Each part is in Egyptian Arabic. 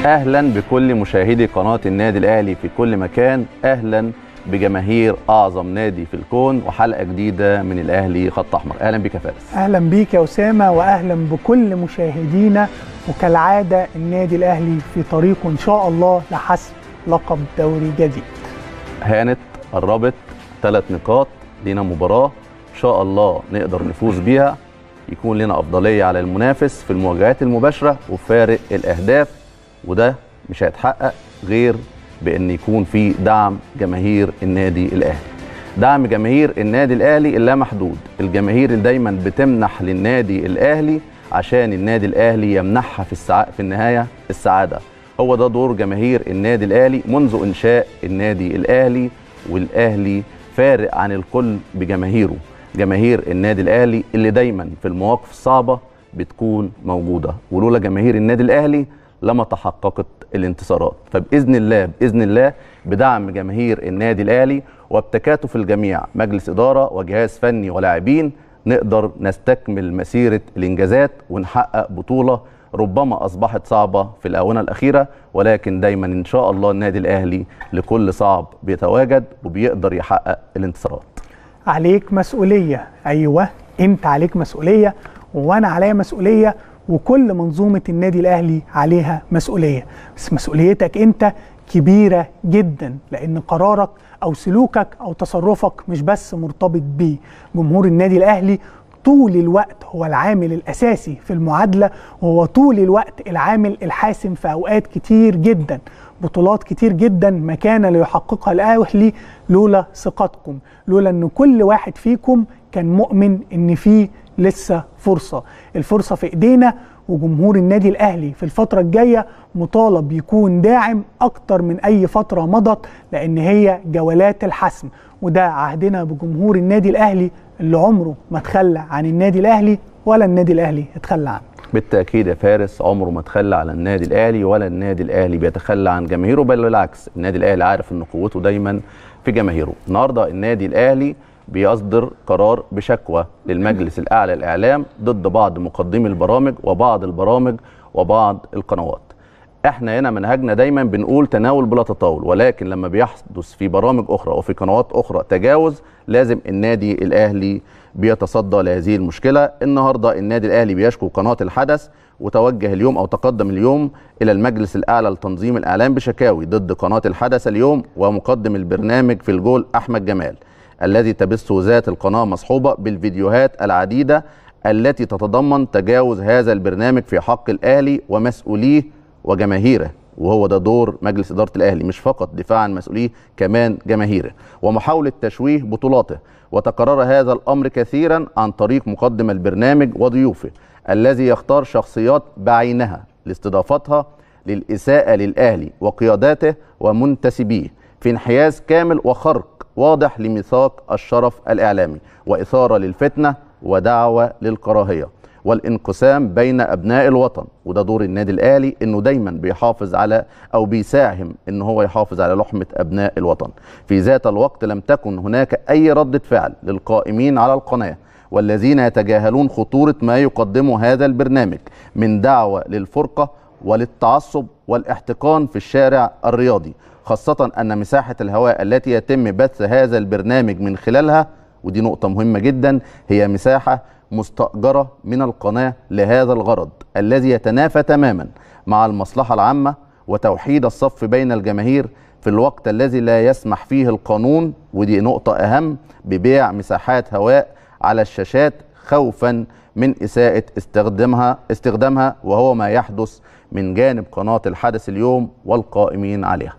اهلا بكل مشاهدي قناه النادي الاهلي في كل مكان اهلا بجماهير اعظم نادي في الكون وحلقه جديده من الاهلي خط احمر اهلا بك يا فارس اهلا بيك يا اسامه واهلا بكل مشاهدينا وكالعاده النادي الاهلي في طريقه ان شاء الله لحسم لقب دوري جديد هانت قربت ثلاث نقاط لينا مباراه ان شاء الله نقدر نفوز بيها يكون لنا افضليه على المنافس في المواجهات المباشره وفارق الاهداف وده مش هيتحقق غير بان يكون في دعم جماهير النادي الاهلي دعم جماهير النادي الاهلي اللامحدود الجماهير اللي دايما بتمنح للنادي الاهلي عشان النادي الاهلي يمنحها في السع... في النهايه السعاده هو ده دور جماهير النادي الاهلي منذ انشاء النادي الاهلي والاهلي فارق عن الكل بجماهيره جماهير النادي الاهلي اللي دايما في المواقف الصعبه بتكون موجوده ولولا جماهير النادي الاهلي لما تحققت الانتصارات فباذن الله باذن الله بدعم جماهير النادي الاهلي وبتكاتف الجميع مجلس اداره وجهاز فني ولاعبين نقدر نستكمل مسيره الانجازات ونحقق بطوله ربما اصبحت صعبه في الاونه الاخيره ولكن دايما ان شاء الله النادي الاهلي لكل صعب بيتواجد وبيقدر يحقق الانتصارات عليك مسؤوليه ايوه انت عليك مسؤوليه وانا عليا مسؤوليه وكل منظومه النادي الاهلي عليها مسؤوليه بس مسؤوليتك انت كبيره جدا لان قرارك او سلوكك او تصرفك مش بس مرتبط بيه جمهور النادي الاهلي طول الوقت هو العامل الاساسي في المعادله وهو طول الوقت العامل الحاسم في اوقات كتير جدا بطولات كتير جدا ما كان ليحققها الاهلي لولا ثقتكم لولا ان كل واحد فيكم كان مؤمن ان في لسه فرصه الفرصه في ايدينا وجمهور النادي الاهلي في الفتره الجايه مطالب يكون داعم اكتر من اي فتره مضت لان هي جولات الحسم وده عهدنا بجمهور النادي الاهلي اللي عمره ما تخلى عن النادي الاهلي ولا النادي الاهلي اتخلى عنه بالتاكيد يا فارس عمره ما تخلى على النادي الاهلي ولا النادي الاهلي بيتخلى عن جماهيره بل بالعكس النادي الاهلي عارف ان قوته دايما في جماهيره النهارده النادي الاهلي بيصدر قرار بشكوى للمجلس الاعلى للاعلام ضد بعض مقدمي البرامج وبعض البرامج وبعض القنوات احنا هنا منهجنا دايما بنقول تناول بلا تطاول ولكن لما بيحدث في برامج اخرى وفي قنوات اخرى تجاوز لازم النادي الاهلي بيتصدى لهذه المشكله النهارده النادي الاهلي بيشكو قناه الحدث وتوجه اليوم او تقدم اليوم الى المجلس الاعلى لتنظيم الاعلام بشكاوي ضد قناه الحدث اليوم ومقدم البرنامج في الجول احمد جمال الذي تبث ذات القناه مصحوبه بالفيديوهات العديده التي تتضمن تجاوز هذا البرنامج في حق الاهلي ومسؤوليه وجماهيره وهو ده دور مجلس اداره الاهلي مش فقط دفاع عن مسؤوليه كمان جماهيره ومحاوله تشويه بطولاته وتكرر هذا الامر كثيرا عن طريق مقدم البرنامج وضيوفه الذي يختار شخصيات بعينها لاستضافتها للاساءه للاهلي وقياداته ومنتسبيه في انحياز كامل وخرق واضح لميثاق الشرف الاعلامي واثاره للفتنه ودعوه للكراهيه والانقسام بين ابناء الوطن وده دور النادي الاهلي انه دايما بيحافظ على او بيساهم ان هو يحافظ على لحمه ابناء الوطن في ذات الوقت لم تكن هناك اي رده فعل للقائمين على القناه والذين يتجاهلون خطوره ما يقدمه هذا البرنامج من دعوه للفرقه وللتعصب والاحتقان في الشارع الرياضي خاصه ان مساحه الهواء التي يتم بث هذا البرنامج من خلالها ودي نقطه مهمه جدا هي مساحه مستأجرة من القناة لهذا الغرض الذي يتنافى تماما مع المصلحة العامة وتوحيد الصف بين الجماهير في الوقت الذي لا يسمح فيه القانون ودي نقطة أهم ببيع مساحات هواء على الشاشات خوفا من إساءة استخدامها استخدامها وهو ما يحدث من جانب قناة الحدث اليوم والقائمين عليها.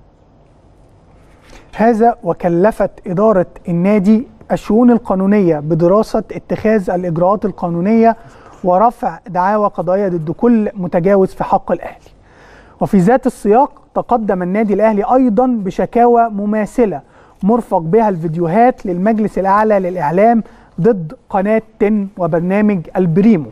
هذا وكلفت إدارة النادي الشؤون القانونية بدراسة اتخاذ الإجراءات القانونية ورفع دعاوى قضائية ضد كل متجاوز في حق الأهلي وفي ذات السياق تقدم النادي الأهلي أيضا بشكاوى مماثلة مرفق بها الفيديوهات للمجلس الأعلى للإعلام ضد قناة تن وبرنامج البريمو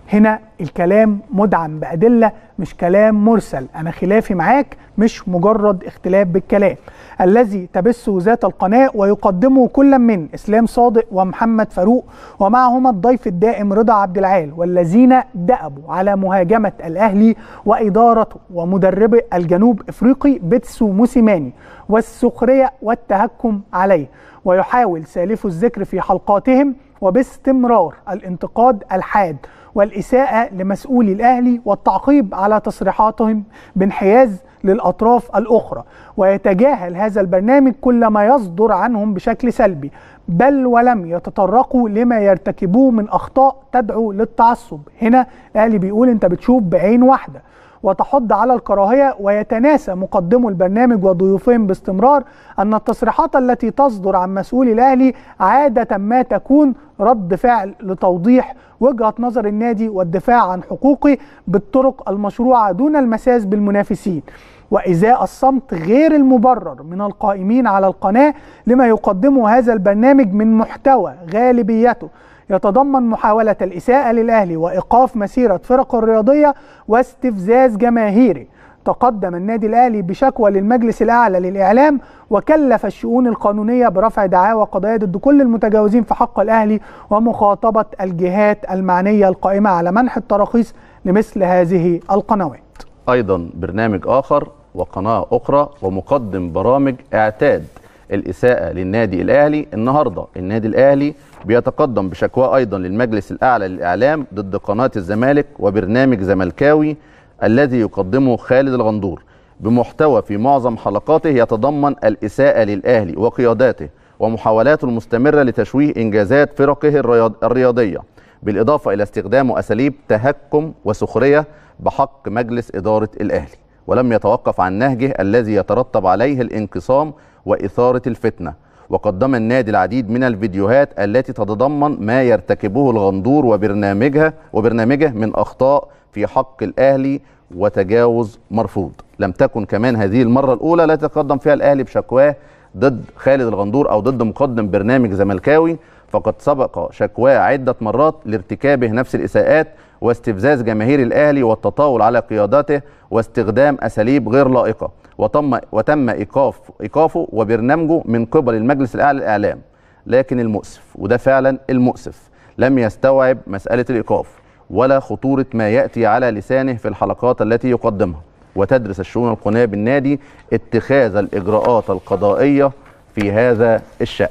هنا الكلام مدعم بأدلة مش كلام مرسل أنا خلافي معاك مش مجرد اختلاف بالكلام الذي تبثه ذات القناة ويقدمه كل من إسلام صادق ومحمد فاروق ومعهما الضيف الدائم رضا عبد العال والذين دأبوا على مهاجمة الأهلي وإدارته ومدربه الجنوب إفريقي بيتسو موسيماني والسخرية والتهكم عليه ويحاول سالف الذكر في حلقاتهم وباستمرار الانتقاد الحاد والإساءة لمسؤولي الأهلي والتعقيب على تصريحاتهم بانحياز للأطراف الأخرى ويتجاهل هذا البرنامج كل ما يصدر عنهم بشكل سلبي بل ولم يتطرقوا لما يرتكبوه من أخطاء تدعو للتعصب هنا الأهلي بيقول أنت بتشوف بعين واحدة وتحض على الكراهيه ويتناسى مقدمو البرنامج وضيوفهم باستمرار ان التصريحات التي تصدر عن مسؤولي الاهلي عاده ما تكون رد فعل لتوضيح وجهه نظر النادي والدفاع عن حقوقه بالطرق المشروعه دون المساس بالمنافسين وإزاء الصمت غير المبرر من القائمين على القناة لما يقدمه هذا البرنامج من محتوى غالبيته يتضمن محاولة الإساءة للأهلي وإيقاف مسيرة فرق الرياضية واستفزاز جماهيري تقدم النادي الأهلي بشكوى للمجلس الأعلى للإعلام وكلف الشؤون القانونية برفع دعاوى قضائية ضد كل المتجاوزين في حق الأهلي ومخاطبة الجهات المعنية القائمة على منح التراخيص لمثل هذه القنوات ايضا برنامج اخر وقناه اخرى ومقدم برامج اعتاد الاساءه للنادي الاهلي النهارده النادي الاهلي بيتقدم بشكوى ايضا للمجلس الاعلى للاعلام ضد قناه الزمالك وبرنامج زملكاوي الذي يقدمه خالد الغندور بمحتوى في معظم حلقاته يتضمن الاساءه للاهلي وقياداته ومحاولاته المستمره لتشويه انجازات فرقه الرياض- الرياضيه بالاضافه الى استخدام اساليب تهكم وسخريه بحق مجلس اداره الاهلي ولم يتوقف عن نهجه الذي يترتب عليه الانقسام واثاره الفتنه وقدم النادي العديد من الفيديوهات التي تتضمن ما يرتكبه الغندور وبرنامجها وبرنامجه من اخطاء في حق الاهلي وتجاوز مرفوض لم تكن كمان هذه المره الاولى لا يتقدم فيها الاهلي بشكواه ضد خالد الغندور او ضد مقدم برنامج زملكاوي فقد سبق شكواه عده مرات لارتكابه نفس الاساءات واستفزاز جماهير الاهلي والتطاول على قيادته واستخدام اساليب غير لائقه وتم وتم ايقاف ايقافه وبرنامجه من قبل المجلس الاعلى للاعلام لكن المؤسف وده فعلا المؤسف لم يستوعب مساله الايقاف ولا خطوره ما ياتي على لسانه في الحلقات التي يقدمها وتدرس الشؤون القانونيه بالنادي اتخاذ الاجراءات القضائيه في هذا الشان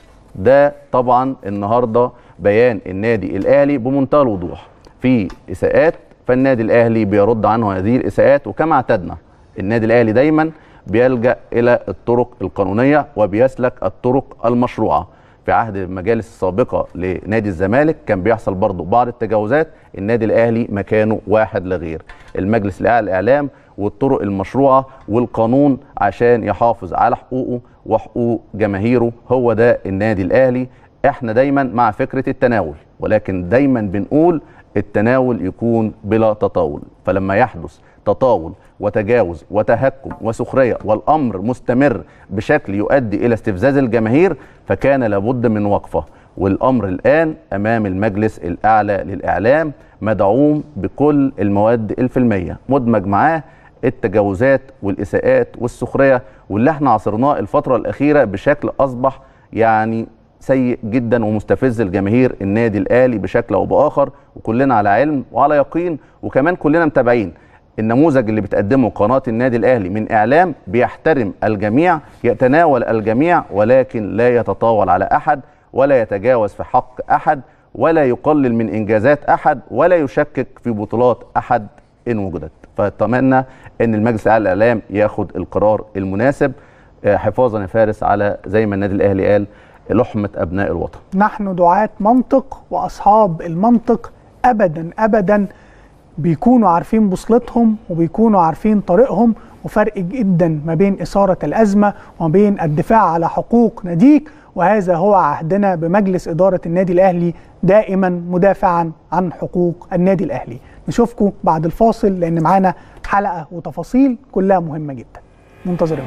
ده طبعا النهارده بيان النادي الاهلي بمنتهى الوضوح في اساءات فالنادي الاهلي بيرد عنه هذه الاساءات وكما اعتدنا النادي الاهلي دايما بيلجا الى الطرق القانونيه وبيسلك الطرق المشروعه في عهد المجالس السابقه لنادي الزمالك كان بيحصل برضه بعض التجاوزات النادي الاهلي مكانه واحد لا غير المجلس الاعلى للاعلام والطرق المشروعه والقانون عشان يحافظ على حقوقه وحقوق جماهيره هو ده النادي الاهلي احنا دايما مع فكره التناول ولكن دايما بنقول التناول يكون بلا تطاول فلما يحدث تطاول وتجاوز وتهكم وسخريه والامر مستمر بشكل يؤدي الى استفزاز الجماهير فكان لابد من وقفه والامر الان امام المجلس الاعلى للاعلام مدعوم بكل المواد الفيلميه مدمج معاه التجاوزات والاساءات والسخريه واللي احنا عاصرناه الفتره الاخيره بشكل اصبح يعني سيء جدا ومستفز الجماهير النادي الاهلي بشكل او باخر وكلنا على علم وعلى يقين وكمان كلنا متابعين النموذج اللي بتقدمه قناه النادي الاهلي من اعلام بيحترم الجميع يتناول الجميع ولكن لا يتطاول على احد ولا يتجاوز في حق احد ولا يقلل من انجازات احد ولا يشكك في بطولات احد ان وجدت فاتمنى ان المجلس الاعلى للاعلام ياخد القرار المناسب آه، حفاظا يا فارس على زي ما النادي الاهلي قال لحمه ابناء الوطن نحن دعاة منطق وأصحاب المنطق أبدا أبدا بيكونوا عارفين بوصلتهم وبيكونوا عارفين طريقهم وفرق جدا ما بين إثارة الأزمة وما بين الدفاع على حقوق ناديك وهذا هو عهدنا بمجلس إدارة النادي الأهلي دائما مدافعا عن حقوق النادي الأهلي نشوفكم بعد الفاصل لأن معانا حلقة وتفاصيل كلها مهمة جدا منتظرين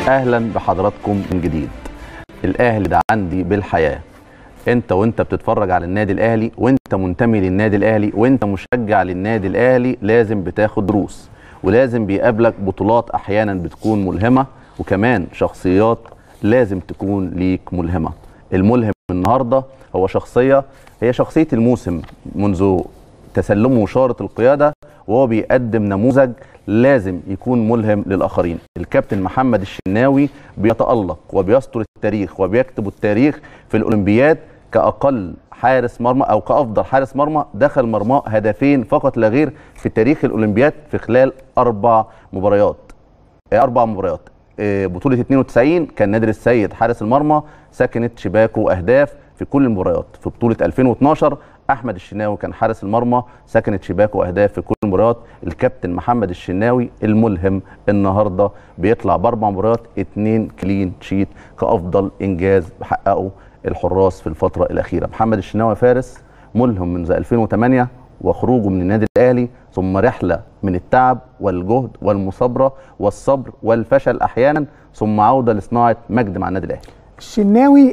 اهلا بحضراتكم من جديد الاهلي ده عندي بالحياه انت وانت بتتفرج على النادي الاهلي وانت منتمي للنادي الاهلي وانت مشجع للنادي الاهلي لازم بتاخد دروس ولازم بيقابلك بطولات احيانا بتكون ملهمه وكمان شخصيات لازم تكون ليك ملهمه الملهم النهارده هو شخصيه هي شخصيه الموسم منذ تسلمه شاره القياده وهو بيقدم نموذج لازم يكون ملهم للاخرين الكابتن محمد الشناوي بيتالق وبيستر التاريخ وبيكتب التاريخ في الاولمبياد كاقل حارس مرمى او كافضل حارس مرمى دخل مرماه هدفين فقط لا غير في تاريخ الاولمبياد في خلال اربع مباريات اربع مباريات بطوله 92 كان نادر السيد حارس المرمى سكنت شباكه اهداف في كل المباريات في بطوله 2012 احمد الشناوي كان حارس المرمى سكنت شباكه اهداف في كل المباريات الكابتن محمد الشناوي الملهم النهارده بيطلع باربع مباريات اتنين كلين شيت كافضل انجاز حققه الحراس في الفتره الاخيره محمد الشناوي فارس ملهم منذ 2008 وخروجه من النادي الاهلي ثم رحله من التعب والجهد والمصابره والصبر والفشل احيانا ثم عوده لصناعه مجد مع النادي الاهلي الشناوي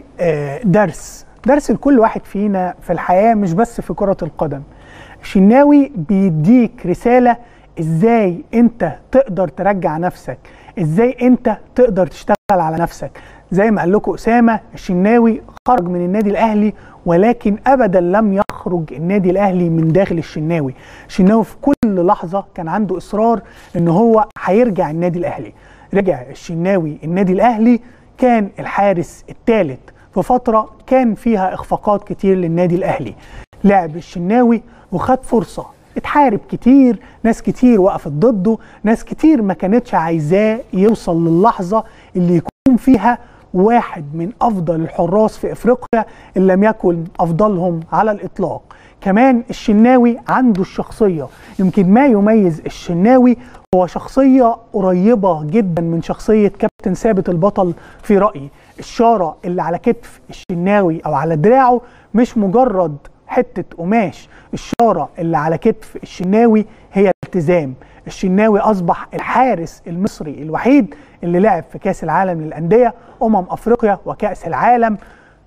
درس درس لكل واحد فينا في الحياه مش بس في كره القدم الشناوي بيديك رساله ازاي انت تقدر ترجع نفسك ازاي انت تقدر تشتغل على نفسك زي ما قال لكم اسامه الشناوي خرج من النادي الاهلي ولكن ابدا لم يخرج النادي الاهلي من داخل الشناوي الشناوي في كل لحظه كان عنده اصرار ان هو هيرجع النادي الاهلي رجع الشناوي النادي الاهلي كان الحارس الثالث في فتره كان فيها اخفاقات كتير للنادي الاهلي لعب الشناوي وخد فرصه اتحارب كتير ناس كتير وقفت ضده ناس كتير ما كانتش عايزاه يوصل للحظه اللي يكون فيها واحد من افضل الحراس في افريقيا ان لم يكن افضلهم على الاطلاق كمان الشناوي عنده الشخصيه يمكن ما يميز الشناوي هو شخصيه قريبه جدا من شخصيه كابتن ثابت البطل في رايي الشاره اللي على كتف الشناوي او على دراعه مش مجرد حته قماش الشاره اللي على كتف الشناوي هي الالتزام الشناوي اصبح الحارس المصري الوحيد اللي لعب في كاس العالم للانديه امم افريقيا وكاس العالم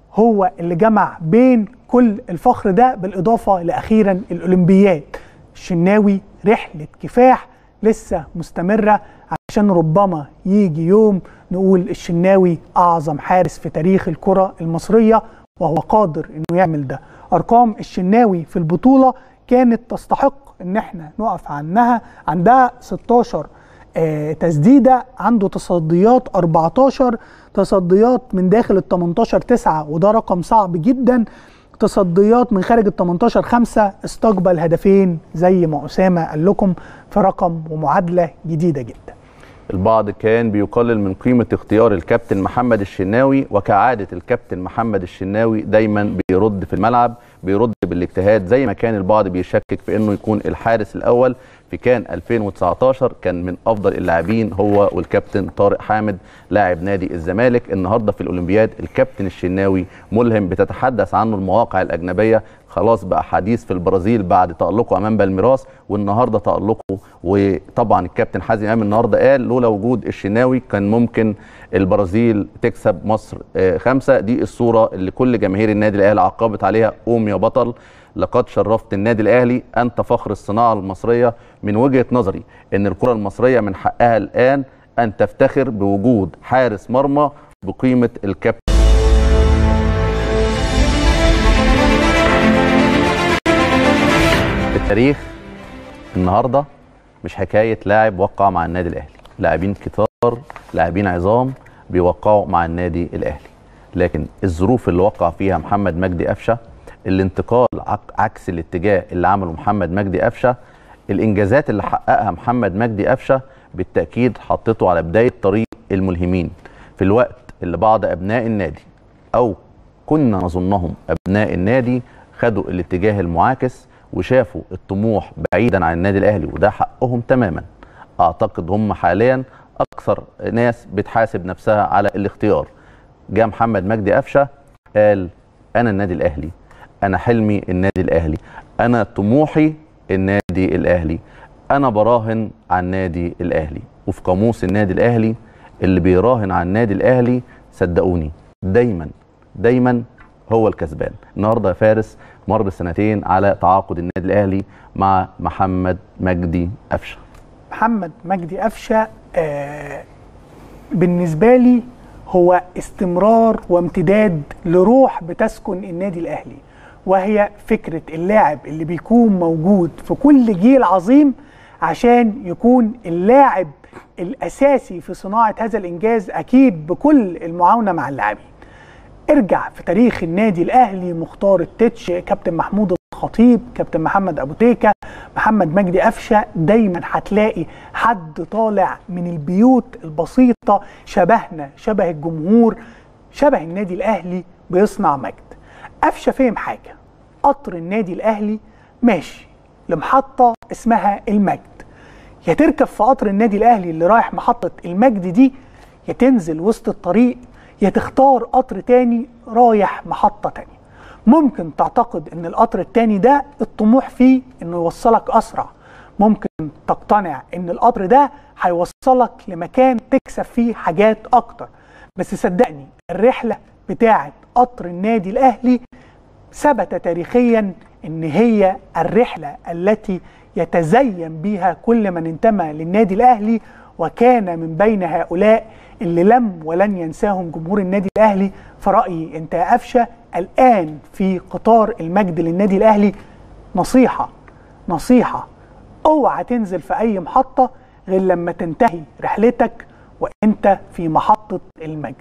هو اللي جمع بين كل الفخر ده بالاضافه لاخيرا الاولمبياد الشناوي رحله كفاح لسه مستمره عشان ربما يجي يوم نقول الشناوي اعظم حارس في تاريخ الكره المصريه وهو قادر انه يعمل ده ارقام الشناوي في البطوله كانت تستحق ان احنا نقف عنها عندها 16 آه تسديده عنده تصديات 14 تصديات من داخل ال 18 9 وده رقم صعب جدا تصديات من خارج ال 18 5 استقبل هدفين زي ما اسامه قال لكم في رقم ومعادله جديده جدا البعض كان بيقلل من قيمة اختيار الكابتن محمد الشناوي وكعادة الكابتن محمد الشناوي دايما بيرد في الملعب بيرد بالاجتهاد زي ما كان البعض بيشكك في انه يكون الحارس الاول في كان 2019 كان من افضل اللاعبين هو والكابتن طارق حامد لاعب نادي الزمالك النهارده في الاولمبياد الكابتن الشناوي ملهم بتتحدث عنه المواقع الاجنبيه خلاص بقى حديث في البرازيل بعد تألقه امام بالميراس والنهارده تألقه وطبعا الكابتن حازم امام النهارده قال لولا وجود الشناوي كان ممكن البرازيل تكسب مصر خمسه دي الصوره اللي كل جماهير النادي الاهلي عقبت عليها قوم يا بطل لقد شرفت النادي الاهلي انت فخر الصناعه المصريه من وجهه نظري ان الكره المصريه من حقها الان ان تفتخر بوجود حارس مرمى بقيمه الكابتن التاريخ النهارده مش حكايه لاعب وقع مع النادي الاهلي لاعبين كتار لاعبين عظام بيوقعوا مع النادي الاهلي لكن الظروف اللي وقع فيها محمد مجدي قفشه الانتقال عكس الاتجاه اللي عمله محمد مجدي قفشه الانجازات اللي حققها محمد مجدي قفشه بالتاكيد حطته على بدايه طريق الملهمين في الوقت اللي بعض ابناء النادي او كنا نظنهم ابناء النادي خدوا الاتجاه المعاكس وشافوا الطموح بعيدا عن النادي الاهلي وده حقهم تماما اعتقد هم حاليا اكثر ناس بتحاسب نفسها على الاختيار جاء محمد مجدي قفشه قال انا النادي الاهلي انا حلمي النادي الاهلي انا طموحي النادي الاهلي انا براهن على النادي الاهلي وفي قاموس النادي الاهلي اللي بيراهن على النادي الاهلي صدقوني دايما دايما هو الكسبان النهارده يا فارس مر سنتين على تعاقد النادي الاهلي مع محمد مجدي قفشه محمد مجدي قفشه آه بالنسبه لي هو استمرار وامتداد لروح بتسكن النادي الاهلي وهي فكره اللاعب اللي بيكون موجود في كل جيل عظيم عشان يكون اللاعب الاساسي في صناعه هذا الانجاز اكيد بكل المعاونه مع اللاعبين. ارجع في تاريخ النادي الاهلي مختار التتش كابتن محمود الخطيب كابتن محمد ابو تيكه محمد مجدي قفشه دايما هتلاقي حد طالع من البيوت البسيطه شبهنا شبه الجمهور شبه النادي الاهلي بيصنع مجد قفشه فهم حاجه قطر النادي الاهلي ماشي لمحطه اسمها المجد يا تركب في قطر النادي الاهلي اللي رايح محطه المجد دي يا تنزل وسط الطريق يا تختار قطر تاني رايح محطه تانيه ممكن تعتقد ان القطر التاني ده الطموح فيه انه يوصلك اسرع ممكن تقتنع ان القطر ده هيوصلك لمكان تكسب فيه حاجات اكتر بس صدقني الرحله بتاعه قطر النادي الاهلي ثبت تاريخيا ان هي الرحله التي يتزين بها كل من انتمى للنادي الاهلي وكان من بين هؤلاء اللي لم ولن ينساهم جمهور النادي الاهلي فرأيي انت يا قفشه الان في قطار المجد للنادي الاهلي نصيحه نصيحه اوعى تنزل في اي محطه غير لما تنتهي رحلتك وانت في محطه المجد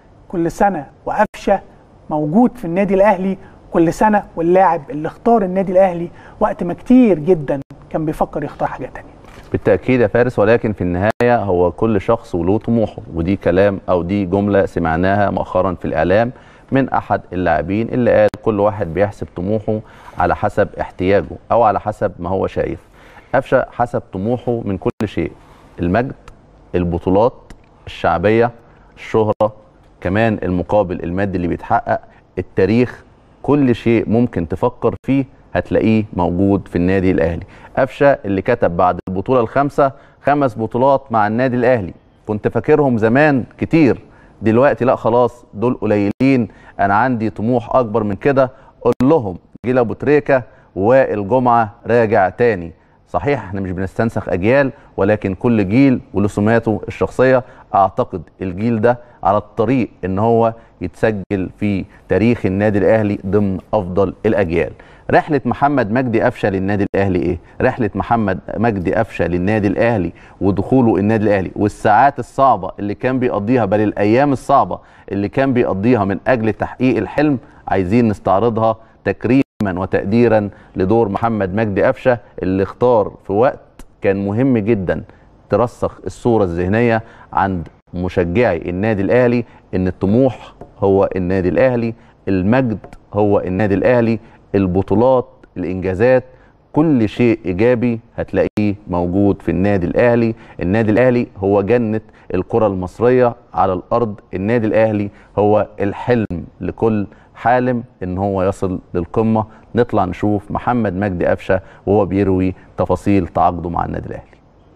كل سنه وقفشه موجود في النادي الاهلي كل سنه واللاعب اللي اختار النادي الاهلي وقت ما كتير جدا كان بيفكر يختار حاجه تانية بالتاكيد يا فارس ولكن في النهايه هو كل شخص وله طموحه ودي كلام او دي جمله سمعناها مؤخرا في الاعلام من احد اللاعبين اللي قال كل واحد بيحسب طموحه على حسب احتياجه او على حسب ما هو شايف قفشه حسب طموحه من كل شيء المجد البطولات الشعبيه الشهره كمان المقابل المادي اللي بيتحقق التاريخ كل شيء ممكن تفكر فيه هتلاقيه موجود في النادي الاهلي قفشه اللي كتب بعد البطوله الخامسه خمس بطولات مع النادي الاهلي كنت فاكرهم زمان كتير دلوقتي لا خلاص دول قليلين انا عندي طموح اكبر من كده قول لهم جيل ابو تريكه وائل جمعه راجع تاني صحيح احنا مش بنستنسخ اجيال ولكن كل جيل وله سماته الشخصيه اعتقد الجيل ده على الطريق ان هو يتسجل في تاريخ النادي الاهلي ضمن افضل الاجيال رحله محمد مجدي قفشه للنادي الاهلي ايه رحله محمد مجدي قفشه للنادي الاهلي ودخوله النادي الاهلي والساعات الصعبه اللي كان بيقضيها بل الايام الصعبه اللي كان بيقضيها من اجل تحقيق الحلم عايزين نستعرضها تكريما وتقديرا لدور محمد مجدي قفشه اللي اختار في وقت كان مهم جدا ترسخ الصوره الذهنيه عند مشجعي النادي الاهلي ان الطموح هو النادي الاهلي المجد هو النادي الاهلي البطولات الانجازات كل شيء ايجابي هتلاقيه موجود في النادي الاهلي النادي الاهلي هو جنه الكره المصريه على الارض النادي الاهلي هو الحلم لكل حالم ان هو يصل للقمه نطلع نشوف محمد مجدي قفشه وهو بيروي تفاصيل تعاقده مع النادي الاهلي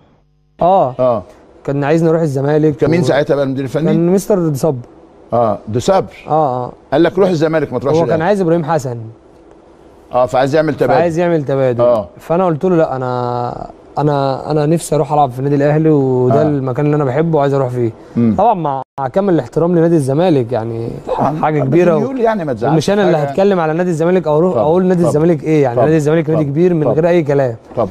اه اه كان عايزني اروح الزمالك كان مين و- ساعتها بقى المدير الفني؟ كان مستر ديصب اه ده صبر اه اه قال لك روح الزمالك ما تروحش هو كان الأهلي. عايز ابراهيم حسن اه فعايز يعمل تبادل فعايز يعمل تبادل آه. فانا قلت له لا انا انا انا نفسي اروح العب في النادي الاهلي وده آه. آه. المكان اللي انا بحبه وعايز اروح فيه مم. طبعا مع مع كامل الاحترام لنادي الزمالك يعني حاجه كبيره و... يقول يعني ما تزعلش ومش انا اللي حاجة. هتكلم على نادي الزمالك او اروح طبعا، اقول نادي طبعا، الزمالك ايه يعني طبعا، نادي الزمالك نادي طبعا، كبير من طبعا. غير اي كلام طب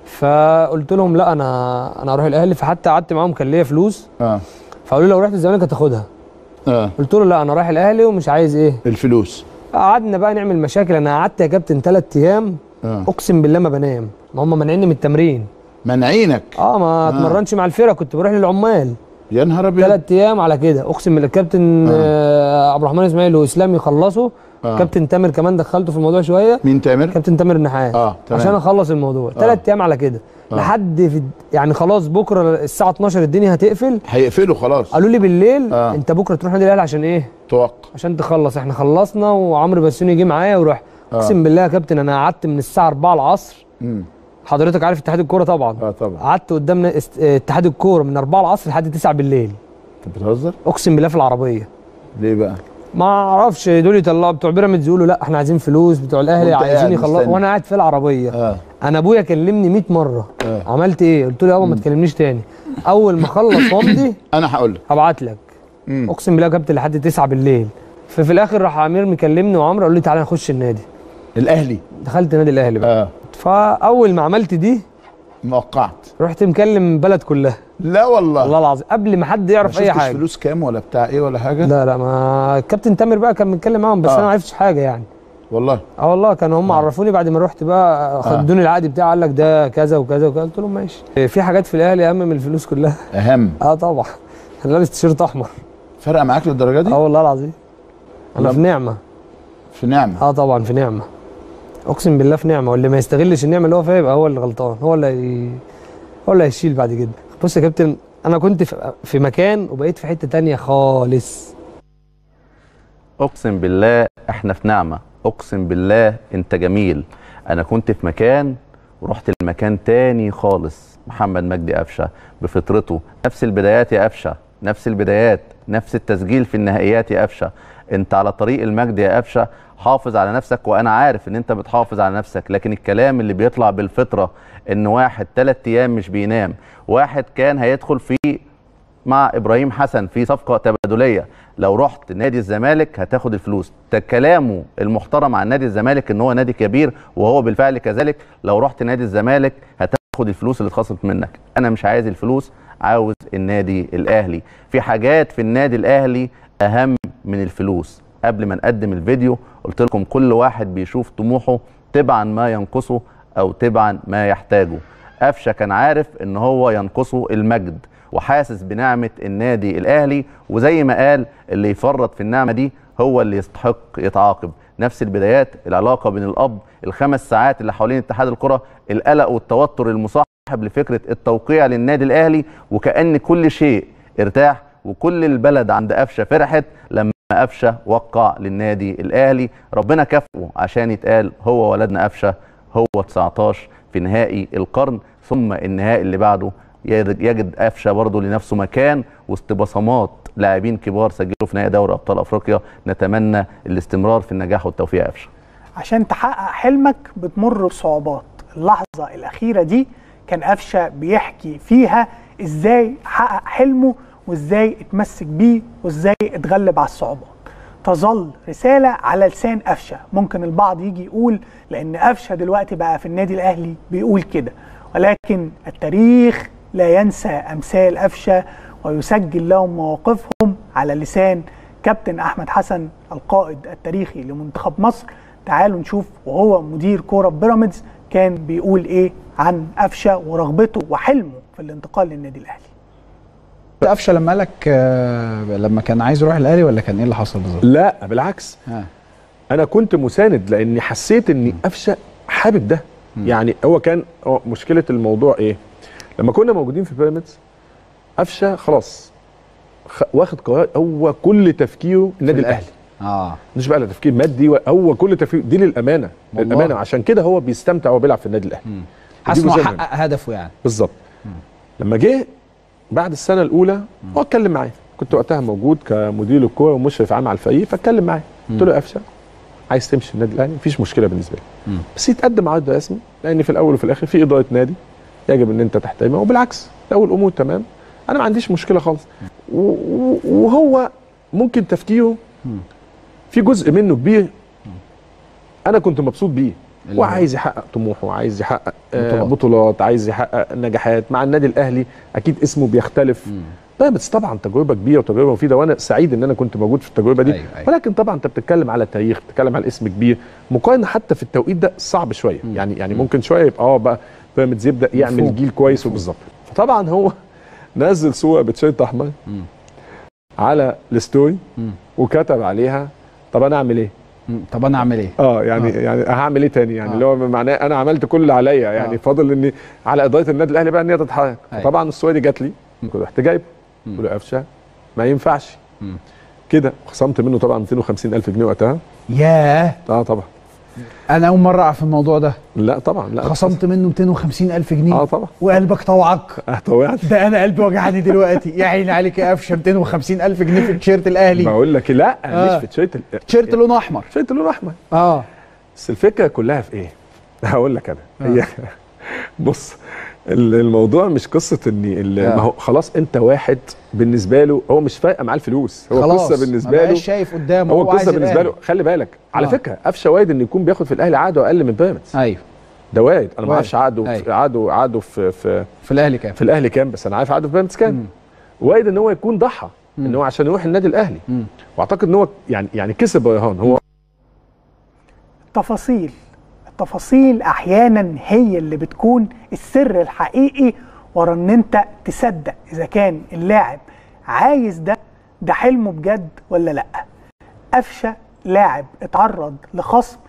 فقلت لهم لا انا انا اروح الاهلي فحتى قعدت معاهم كان ليا فلوس اه فقالوا لي لو رحت الزمالك هتاخدها اه قلت له لا انا رايح الاهلي ومش عايز ايه الفلوس قعدنا بقى نعمل مشاكل انا قعدت يا كابتن ثلاث ايام اه اقسم بالله ما بنام ما هم مانعيني من التمرين منعينك اه ما اتمرنش مع الفرقه كنت بروح للعمال يا نهار ابيض ثلاث ايام على كده اقسم بالله الكابتن آه. عبد الرحمن اسماعيل واسلام يخلصوا آه. كابتن تامر كمان دخلته في الموضوع شويه مين تامر؟ كابتن تامر النحاس آه، تمام. عشان اخلص الموضوع ثلاث ايام على كده لحد في يعني خلاص بكره الساعه 12 الدنيا هتقفل هيقفلوا خلاص قالوا لي بالليل آه. انت بكره تروح نادي الاهلي عشان ايه توقع عشان تخلص احنا خلصنا وعمرو بسيوني جه معايا وراح اقسم بالله يا كابتن انا قعدت من الساعه 4 العصر امم حضرتك عارف اتحاد الكوره طبعا اه طبعا قعدت قدامنا است- اتحاد الكوره من 4 العصر لحد 9 بالليل بتهزر اقسم بالله في العربيه ليه بقى ما اعرفش دول يطلعوا بتوع بيراميدز يقولوا لا احنا عايزين فلوس بتوع الاهلي وأنت عايزين قاعد يخلصوا مستني. وانا قاعد في العربيه اه انا ابويا كلمني 100 مره آه. عملت ايه قلت له يابا ما تكلمنيش تاني اول ما اخلص وامضي انا هقول لك هبعت لك مم. اقسم بالله جبت لحد 9 بالليل ففي الاخر راح امير مكلمني وعمرو قال لي تعالى نخش النادي الاهلي دخلت نادي الاهلي بقى اه فاول ما عملت دي موقعت رحت مكلم البلد كلها لا والله والله العظيم قبل ما حد ما يعرف اي شفتش حاجه فلوس كام ولا بتاع ايه ولا حاجه لا لا ما الكابتن تامر بقى كان بيتكلم معاهم بس آه. انا ما عرفتش حاجه يعني والله اه والله كانوا هم عرفوني بعد ما رحت بقى خدوني العقد بتاعي قال لك ده كذا وكذا وكذا قلت لهم ماشي في حاجات في الاهلي اهم من الفلوس كلها اهم اه طبعا انا لابس تيشيرت احمر فرق معاك للدرجه دي اه والله العظيم انا لا. في نعمه في نعمه اه طبعا في نعمه اقسم بالله في نعمه واللي ما يستغلش النعمه اللي هو فيها يبقى هو اللي غلطان هو اللي هي... هو اللي هيشيل بعد كده بص يا كابتن انا كنت في- في مكان وبقيت في حته تانية خالص اقسم بالله احنا في نعمه اقسم بالله انت جميل انا كنت في مكان ورحت لمكان تاني خالص محمد مجدي قفشه بفطرته نفس البدايات يا قفشه نفس البدايات نفس التسجيل في النهائيات يا قفشه انت على طريق المجد يا قفشه حافظ على نفسك وانا عارف ان انت بتحافظ على نفسك لكن الكلام اللي بيطلع بالفطره ان واحد ثلاث ايام مش بينام واحد كان هيدخل في مع ابراهيم حسن في صفقه تبادليه لو رحت نادي الزمالك هتاخد الفلوس ده كلامه المحترم عن نادي الزمالك ان هو نادي كبير وهو بالفعل كذلك لو رحت نادي الزمالك هتاخد الفلوس اللي اتخصمت منك انا مش عايز الفلوس عاوز النادي الاهلي في حاجات في النادي الاهلي اهم من الفلوس قبل ما نقدم الفيديو قلت لكم كل واحد بيشوف طموحه تبعا ما ينقصه او تبعا ما يحتاجه قفشه كان عارف ان هو ينقصه المجد وحاسس بنعمه النادي الاهلي وزي ما قال اللي يفرط في النعمه دي هو اللي يستحق يتعاقب نفس البدايات العلاقه بين الاب الخمس ساعات اللي حوالين اتحاد الكره القلق والتوتر المصاحب لفكره التوقيع للنادي الاهلي وكان كل شيء ارتاح وكل البلد عند قفشه فرحت لما قفشه وقع للنادي الاهلي ربنا كافئه عشان يتقال هو ولدنا قفشه هو 19 في نهائي القرن ثم النهائي اللي بعده يجد يجد قفشه برضه لنفسه مكان وسط بصمات لاعبين كبار سجلوا في نهائي دوري ابطال افريقيا نتمنى الاستمرار في النجاح والتوفيق يا قفشه عشان تحقق حلمك بتمر بصعوبات اللحظة الأخيرة دي كان قفشة بيحكي فيها إزاي حقق حلمه وإزاي اتمسك بيه وإزاي اتغلب على الصعوبات تظل رسالة على لسان قفشة ممكن البعض يجي يقول لأن قفشة دلوقتي بقى في النادي الأهلي بيقول كده ولكن التاريخ لا ينسى أمثال قفشة ويسجل لهم مواقفهم على لسان كابتن أحمد حسن القائد التاريخي لمنتخب مصر تعالوا نشوف وهو مدير كوره بيراميدز كان بيقول ايه عن قفشه ورغبته وحلمه في الانتقال للنادي الاهلي قفشه لما قالك آه، لما كان عايز يروح الاهلي ولا كان ايه اللي حصل بالظبط؟ لا بالعكس آه. انا كنت مساند لاني حسيت ان قفشه حابب ده يعني هو كان هو مشكله الموضوع ايه لما كنا موجودين في بيراميدز قفشه خلاص خ- واخد قرار هو كل تفكيره النادي الاهلي اه مش بقى لا تفكير مادي و- هو كل تفكير دي للامانه والله. للامانه عشان كده هو بيستمتع وهو بيلعب في النادي الاهلي حاسس ودي انه جزء منه. حقق هدفه يعني بالظبط لما جه بعد السنه الاولى هو اتكلم معايا كنت وقتها موجود كمدير الكوره ومشرف عام على الفريق فاتكلم معايا قلت له يا قفشه عايز تمشي النادي الاهلي مفيش مشكله بالنسبه لي مم. بس يتقدم عرض رسمي لان في الاول وفي الاخر في اداره نادي يجب ان انت تحترمها وبالعكس لو الامور تمام انا ما عنديش مشكله خالص و- و- وهو ممكن تفكيره في جزء منه كبير انا كنت مبسوط بيه اللي هو؟ وعايز يحقق طموحه وعايز يحقق آه، بطولات. بطولات عايز يحقق نجاحات مع النادي الاهلي اكيد اسمه بيختلف بيراميدز طبعا تجربه كبيره وتجربه مفيده وانا سعيد ان انا كنت موجود في التجربه دي أيوة، أيوة. ولكن طبعا انت بتتكلم على تاريخ بتتكلم على اسم كبير مقارنه حتى في التوقيت ده صعب شويه يعني يعني ممكن شويه يبقى اه بقى بيراميدز يبدا يعمل مفهوم. جيل كويس وبالظبط فطبعا هو نزل صوره بتيشيرت احمر على الستوري وكتب عليها طب انا اعمل ايه؟ مم. طب انا اعمل ايه؟ اه يعني آه. يعني هعمل ايه تاني يعني آه. اللي هو معناه انا عملت كل اللي عليا يعني آه. فاضل اني على اداره النادي الاهلي بقى ان هي تتحرك أيوة. طبعا الصوره دي جات لي رحت جايبه قلت له قفشه ما ينفعش كده خصمت منه طبعا 250 الف جنيه وقتها ياه اه طبعا انا اول مره اعرف الموضوع ده لا طبعا لا خصمت منه 250 الف جنيه اه طبعا وقلبك طوعك اه طبعا ده انا قلبي وجعني دلوقتي يا عيني عليك يا قفشه 250 الف جنيه في التيشيرت الاهلي بقول لك لا آه. مش في تيشيرت ال- تيشيرت لونه احمر تيشيرت لونه احمر اه بس الفكره كلها في ايه؟ هقول لك انا هي بص ال- الموضوع مش قصه ان ال- آه. ما هو خلاص انت واحد بالنسبه له هو مش فارقه معاه الفلوس هو خلاص القصه بالنسبه ما له بقاش شايف قدامه هو عايز القصه بالنسبه الأهلي. له خلي بالك على آه. فكره قفشه وارد ان يكون بياخد في الاهلي عقده اقل من بيراميدز ايوه ده وارد انا ما وارد. اعرفش عقده أيوة. عقده عقده في في في الاهلي كام في الاهلي كام بس انا عارف عقده في بيراميدز كام مم. وارد ان هو يكون ضحى ان هو عشان يروح النادي الاهلي مم. واعتقد ان هو يعني يعني كسب رهان هو التفاصيل التفاصيل احيانا هي اللي بتكون السر الحقيقي ورا ان انت تصدق اذا كان اللاعب عايز ده ده حلمه بجد ولا لا قفشه لاعب اتعرض لخصم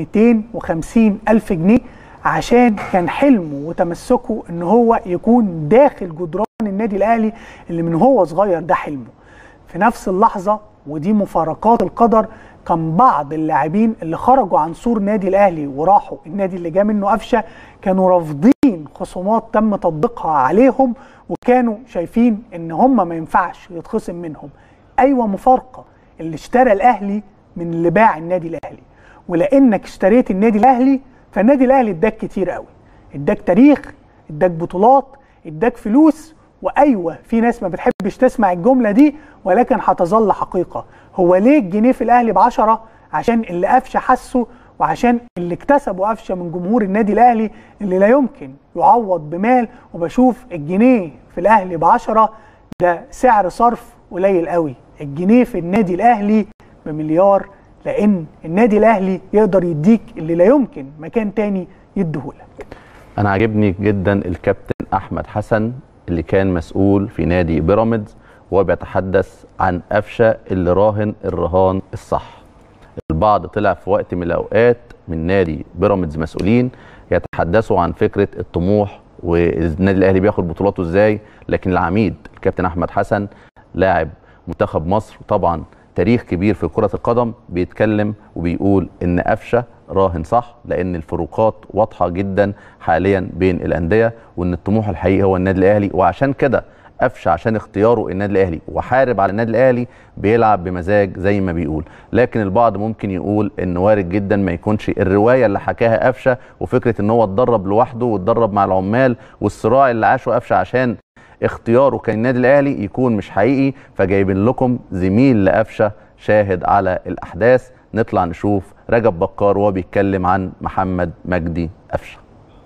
250 الف جنيه عشان كان حلمه وتمسكه ان هو يكون داخل جدران النادي الاهلي اللي من هو صغير ده حلمه في نفس اللحظة ودي مفارقات القدر كان بعض اللاعبين اللي خرجوا عن سور نادي الاهلي وراحوا النادي اللي جا منه قفشه كانوا رافضين خصومات تم تطبيقها عليهم وكانوا شايفين ان هم ما ينفعش يتخصم منهم ايوه مفارقه اللي اشترى الاهلي من اللي باع النادي الاهلي ولانك اشتريت النادي الاهلي فالنادي الاهلي اداك كتير قوي اداك تاريخ اداك بطولات اداك فلوس وايوه في ناس ما بتحبش تسمع الجمله دي ولكن هتظل حقيقه هو ليه الجنيه في الاهلي ب 10 عشان اللي قفشه حسه وعشان اللي اكتسبه قفشه من جمهور النادي الاهلي اللي لا يمكن يعوض بمال وبشوف الجنيه في الاهلي ب 10 ده سعر صرف قليل قوي الجنيه في النادي الاهلي بمليار لان النادي الاهلي يقدر يديك اللي لا يمكن مكان تاني يديهولك انا عاجبني جدا الكابتن احمد حسن اللي كان مسؤول في نادي بيراميدز وهو بيتحدث عن قفشه اللي راهن الرهان الصح البعض طلع في وقت من الاوقات من نادي بيراميدز مسؤولين يتحدثوا عن فكره الطموح والنادي الاهلي بياخد بطولاته ازاي لكن العميد الكابتن احمد حسن لاعب منتخب مصر طبعا تاريخ كبير في كرة القدم بيتكلم وبيقول ان قفشه راهن صح لان الفروقات واضحة جدا حاليا بين الاندية وان الطموح الحقيقي هو النادي الاهلي وعشان كده قفشه عشان اختياره النادي الاهلي وحارب على النادي الاهلي بيلعب بمزاج زي ما بيقول لكن البعض ممكن يقول ان وارد جدا ما يكونش الروايه اللي حكاها قفشه وفكره ان هو اتدرب لوحده واتدرب مع العمال والصراع اللي عاشه قفشه عشان اختياره كان النادي الاهلي يكون مش حقيقي فجايبين لكم زميل لقفشه شاهد على الاحداث نطلع نشوف رجب بكار وهو بيتكلم عن محمد مجدي قفشه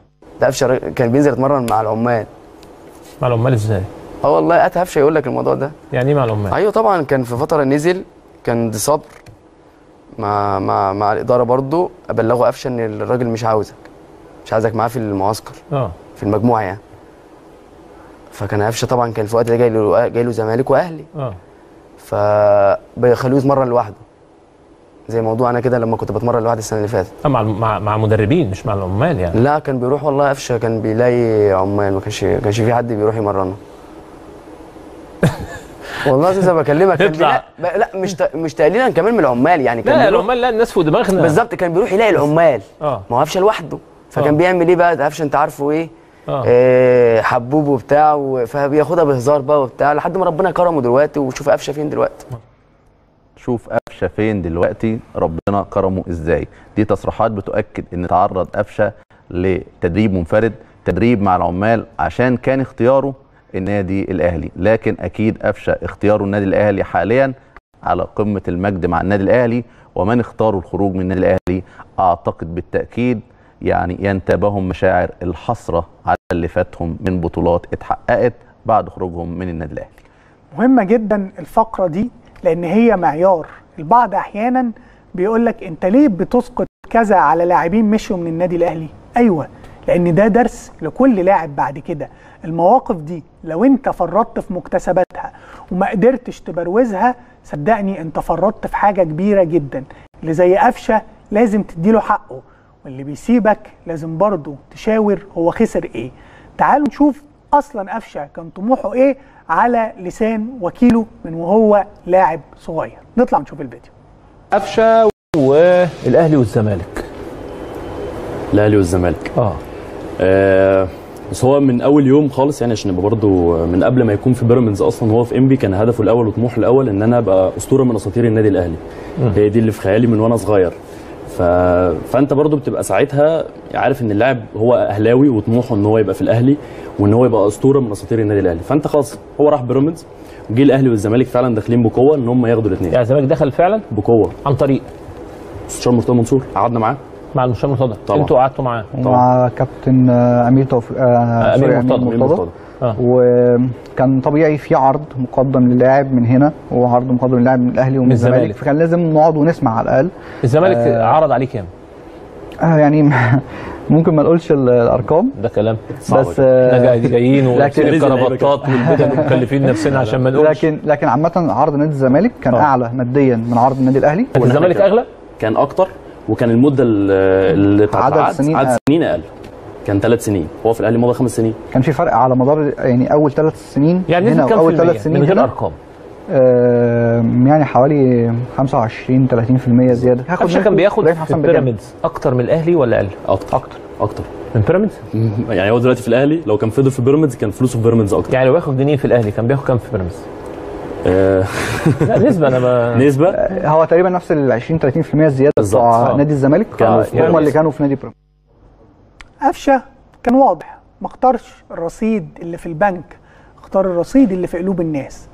ده قفشه كان بينزل يتمرن مع العمال مع العمال ازاي؟ اه والله اتى قفشه يقول لك الموضوع ده يعني ايه مع العمال؟ ايوه طبعا كان في فتره نزل كان دي صبر مع مع مع الاداره برضو بلغوا قفشه ان الراجل مش عاوزك مش عايزك معاه في المعسكر اه في المجموعه يعني فكان قفشه طبعا كان في الوقت ده جاي له جاي له زمالك واهلي اه فبيخلوه يتمرن لوحده زي موضوع انا كده لما كنت بتمرن لوحدي السنه اللي فاتت آه، مع مع مع مدربين مش مع العمال يعني لا كان بيروح والله قفشه كان بيلاقي عمال ما كانش كانش في حد بيروح يمرنه والله اساسا بكلمك كان يطلع. بيلاقي- ب- لا مش ت- مش تقليلا كمان من العمال يعني كان لا بيروح- العمال لا الناس فوق دماغنا بالظبط كان بيروح يلاقي العمال اه ما هو قفشه لوحده فكان آه. بيعمل ايه بقى ده قفشه انت عارفه ايه اه آه حبوب وبتاع و- فبياخدها بهزار بقى وبتاع لحد ما ربنا كرمه دلوقتي وشوف قفشه فين دلوقتي شوف قفشه فين دلوقتي ربنا كرمه ازاي دي تصريحات بتؤكد ان تعرض قفشه لتدريب منفرد تدريب مع العمال عشان كان اختياره النادي الاهلي لكن اكيد قفشه اختياره النادي الاهلي حاليا على قمه المجد مع النادي الاهلي ومن اختاروا الخروج من النادي الاهلي اعتقد بالتاكيد يعني ينتابهم مشاعر الحسره على اللي فاتهم من بطولات اتحققت بعد خروجهم من النادي الاهلي مهمة جدا الفقرة دي لأن هي معيار البعض أحيانا بيقول لك أنت ليه بتسقط كذا على لاعبين مشوا من النادي الأهلي؟ أيوه لأن ده درس لكل لاعب بعد كده المواقف دي لو أنت فرطت في مكتسباتها وما قدرتش تبروزها صدقني أنت فرطت في حاجة كبيرة جدا اللي زي قفشة لازم تديله حقه واللي بيسيبك لازم برضه تشاور هو خسر إيه تعالوا نشوف اصلا قفشه كان طموحه ايه على لسان وكيله من وهو لاعب صغير نطلع نشوف الفيديو قفشه والاهلي والزمالك الاهلي والزمالك اه آه بس هو من اول يوم خالص يعني عشان نبقى برضه من قبل ما يكون في بيراميدز اصلا هو في انبي كان هدفه الاول وطموحه الاول ان انا ابقى اسطوره من اساطير النادي الاهلي هي دي اللي في خيالي من وانا صغير ف... فانت برضه بتبقى ساعتها عارف ان اللاعب هو اهلاوي وطموحه ان هو يبقى في الاهلي وان هو يبقى اسطوره من اساطير النادي الاهلي فانت خلاص هو راح بيراميدز وجي الاهلي والزمالك فعلا داخلين بقوه ان هم ياخدوا الاثنين يعني الزمالك دخل فعلا بقوه عن طريق مستشار مرتضى منصور قعدنا معاه مع المستشار مرتضى طبعا. انتوا قعدتوا معاه ومع كابتن آه، امير توفيق آه، أمير سوري، مرتضى. أمير مرتضى. آه. وكان طبيعي في عرض مقدم للاعب من هنا وعرض مقدم للاعب من الاهلي ومن من الزمالك الزمالك. فكان لازم نقعد ونسمع على الاقل الزمالك آه. عرض عليه كام؟ آه يعني ممكن ما نقولش ال- الارقام ده كلام صعب بس جدا. احنا آه جاي- جايين لكن- ولابسين الكرافتات والبدل ومكلفين نفسنا عشان ما نقولش لكن لكن عامه عرض نادي الزمالك كان آه. اعلى ماديا من عرض النادي الاهلي في الزمالك اغلى؟ كان اكتر وكان المده ال- اللي بتاعت عدد العقد- سنين عدد أقل. سنين اقل كان ثلاث سنين هو في الاهلي مضى خمس سنين كان في فرق على مدار يعني اول ثلاث سنين يعني هنا نزل كام واول في المية ثلاث سنين من غير هنا ارقام آه يعني حوالي 25 30% زياده هاخد قفشه كان منكم بياخد إبراهيم في حسن بجد. بيراميدز اكتر من الاهلي ولا اقل؟ اكتر اكتر اكتر من بيراميدز؟ يعني هو دلوقتي في الاهلي لو كان فضل في بيراميدز كان فلوسه في بيراميدز اكتر يعني لو ياخد جنيه في الاهلي كان بياخد كام في بيراميدز؟ آه، لا نسبه انا ما نسبه هو تقريبا نفس ال 20 30% زياده بالظبط. بتوع آه. نادي الزمالك كانوا آه، في هم بيراميدز. اللي كانوا في نادي بيراميدز قفشه كان واضح ما اختارش الرصيد اللي في البنك اختار الرصيد اللي في قلوب الناس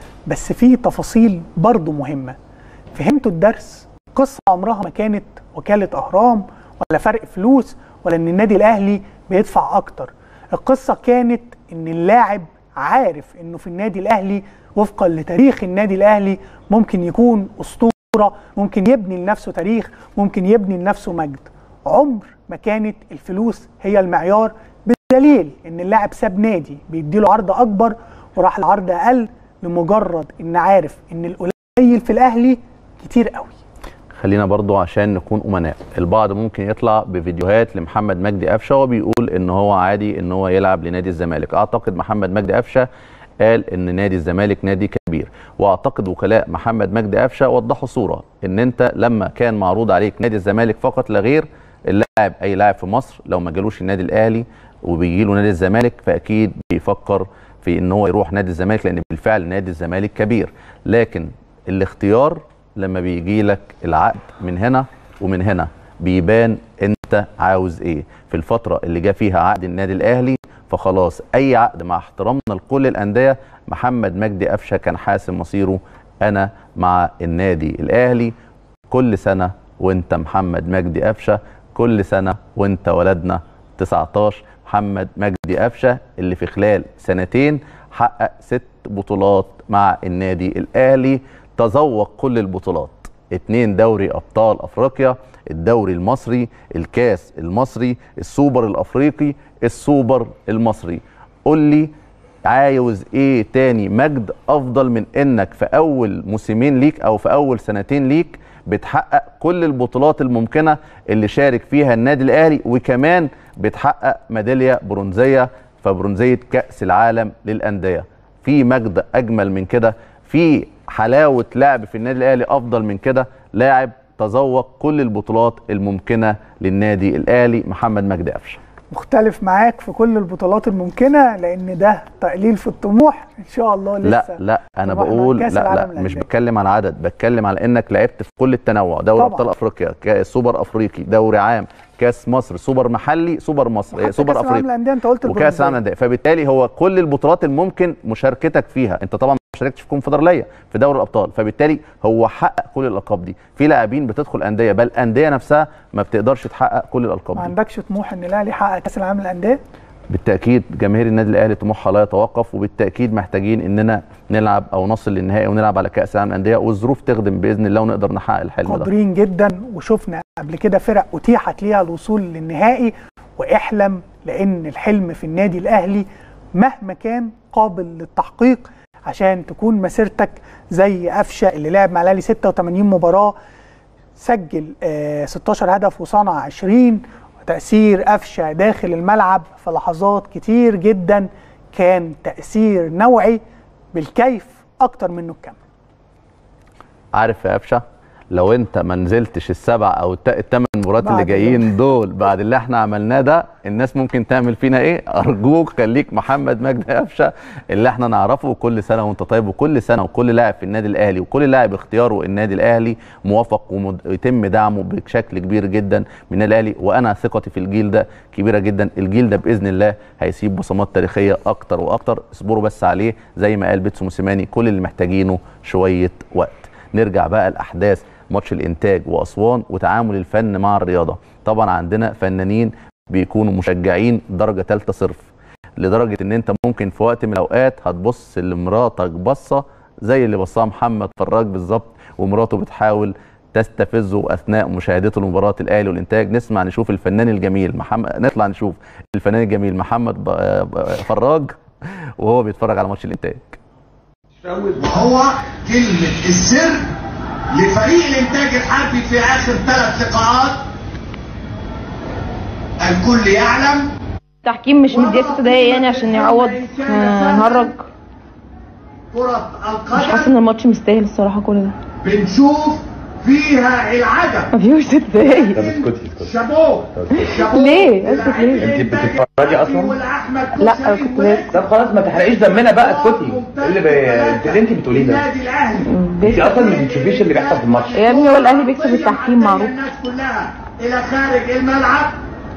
بس في تفاصيل برضه مهمه فهمتوا الدرس قصه عمرها ما كانت وكاله اهرام ولا فرق فلوس ولا ان النادي الاهلي بيدفع اكتر القصه كانت ان اللاعب عارف انه في النادي الاهلي وفقا لتاريخ النادي الاهلي ممكن يكون اسطوره ممكن يبني لنفسه تاريخ ممكن يبني لنفسه مجد عمر ما كانت الفلوس هي المعيار بدليل ان اللاعب ساب نادي بيديله عرض اكبر وراح لعرض اقل لمجرد ان عارف ان القليل في الاهلي كتير قوي خلينا برضو عشان نكون امناء البعض ممكن يطلع بفيديوهات لمحمد مجدي قفشه وبيقول ان هو عادي ان هو يلعب لنادي الزمالك اعتقد محمد مجدي قفشه قال ان نادي الزمالك نادي كبير واعتقد وكلاء محمد مجدي قفشه وضحوا صوره ان انت لما كان معروض عليك نادي الزمالك فقط لا غير اللاعب اي لاعب في مصر لو ما جالوش النادي الاهلي وبيجي له نادي الزمالك فاكيد بيفكر في ان هو يروح نادي الزمالك لان بالفعل نادي الزمالك كبير لكن الاختيار لما بيجي لك العقد من هنا ومن هنا بيبان انت عاوز ايه في الفتره اللي جه فيها عقد النادي الاهلي فخلاص اي عقد مع احترامنا لكل الانديه محمد مجدي قفشه كان حاسم مصيره انا مع النادي الاهلي كل سنه وانت محمد مجدي قفشه كل سنه وانت ولدنا 19 محمد مجدي قفشه اللي في خلال سنتين حقق ست بطولات مع النادي الاهلي تذوق كل البطولات اتنين دوري ابطال افريقيا الدوري المصري الكاس المصري السوبر الافريقي السوبر المصري قول لي عاوز ايه تاني مجد افضل من انك في اول موسمين ليك او في اول سنتين ليك بتحقق كل البطولات الممكنه اللي شارك فيها النادي الاهلي وكمان بتحقق ميداليه برونزيه فبرونزيه كاس العالم للانديه في مجد اجمل من كده في حلاوه لعب في النادي الاهلي افضل من كده لاعب تذوق كل البطولات الممكنه للنادي الاهلي محمد مجدي قفشه مختلف معاك في كل البطولات الممكنه لان ده تقليل في الطموح ان شاء الله لسه لا لا انا طموحنا بقول كأس لا لا العالم مش للأندية. بتكلم على عدد بتكلم على انك لعبت في كل التنوع دوري طبعاً. ابطال افريقيا كاس سوبر افريقي دوري عام كاس مصر سوبر محلي سوبر مصر وحتى سوبر كأس العالم افريقي للأندية أنت قلت وكاس البرونزية. العالم للانديه فبالتالي هو كل البطولات الممكن مشاركتك فيها انت طبعا ما شاركتش في كونفدراليه في دوري الابطال فبالتالي هو حقق كل الالقاب دي في لاعبين بتدخل انديه بل انديه نفسها ما بتقدرش تحقق كل الالقاب ما دي عندكش طموح ان الاهلي يحقق كاس العالم للانديه بالتاكيد جماهير النادي الاهلي طموحها لا يتوقف وبالتاكيد محتاجين اننا نلعب او نصل للنهائي ونلعب على كاس العالم للانديه والظروف تخدم باذن الله ونقدر نحقق الحلم ده قادرين جدا وشفنا قبل كده فرق اتيحت ليها الوصول للنهائي واحلم لان الحلم في النادي الاهلي مهما كان قابل للتحقيق عشان تكون مسيرتك زي قفشه اللي لعب مع الاهلي 86 مباراه سجل آه 16 هدف وصنع 20 وتاثير قفشه داخل الملعب في لحظات كتير جدا كان تاثير نوعي بالكيف اكتر منه الكم عارف يا قفشه لو انت ما نزلتش السبع او الت- الثمان مباريات اللي بعد جايين دول بعد اللي احنا عملناه ده الناس ممكن تعمل فينا ايه ارجوك خليك محمد مجدي قفشه اللي احنا نعرفه وكل سنه وانت طيب وكل سنه وكل لاعب في النادي الاهلي وكل لاعب اختياره النادي الاهلي موفق ويتم دعمه بشكل كبير جدا من النادي الاهلي وانا ثقتي في الجيل ده كبيره جدا الجيل ده باذن الله هيسيب بصمات تاريخيه اكتر واكتر اصبروا بس عليه زي ما قال بيتسو موسيماني كل اللي محتاجينه شويه وقت نرجع بقى الاحداث ماتش الانتاج واسوان وتعامل الفن مع الرياضه طبعا عندنا فنانين بيكونوا مشجعين درجه ثالثه صرف لدرجه ان انت ممكن في وقت من الاوقات هتبص لمراتك بصه زي اللي بصها محمد فراج بالظبط ومراته بتحاول تستفزه اثناء مشاهدته لمباراه الاهلي والانتاج نسمع نشوف الفنان الجميل محمد نطلع نشوف الفنان الجميل محمد ب- ب- فراج وهو بيتفرج على ماتش الانتاج وهو كلمة السر لفريق الإنتاج الحربي في آخر ثلاث لقاءات الكل يعلم التحكيم مش مديه ست دقايق يعني عشان يعوض آه، نهرج كرة مش حاسه القدم ان الماتش مستاهل الصراحه كل ده بنشوف فيها العجب ما فيهوش ست دقايق شابوه شابوه ليه؟ اسكت ليه؟ انت بتتفرجي اصلا؟ والأحمد لا كنت بس طب خلاص ما تحرقيش دمنا بقى اسكتي ايه اللي ب... انت اللي انت بتقوليه ده النادي الأهلي انت اصلا ما بتشوفيش اللي بيحصل في الماتش يا ابني هو الاهلي بيكسب التحكيم معروف الناس كلها إلى خارج الملعب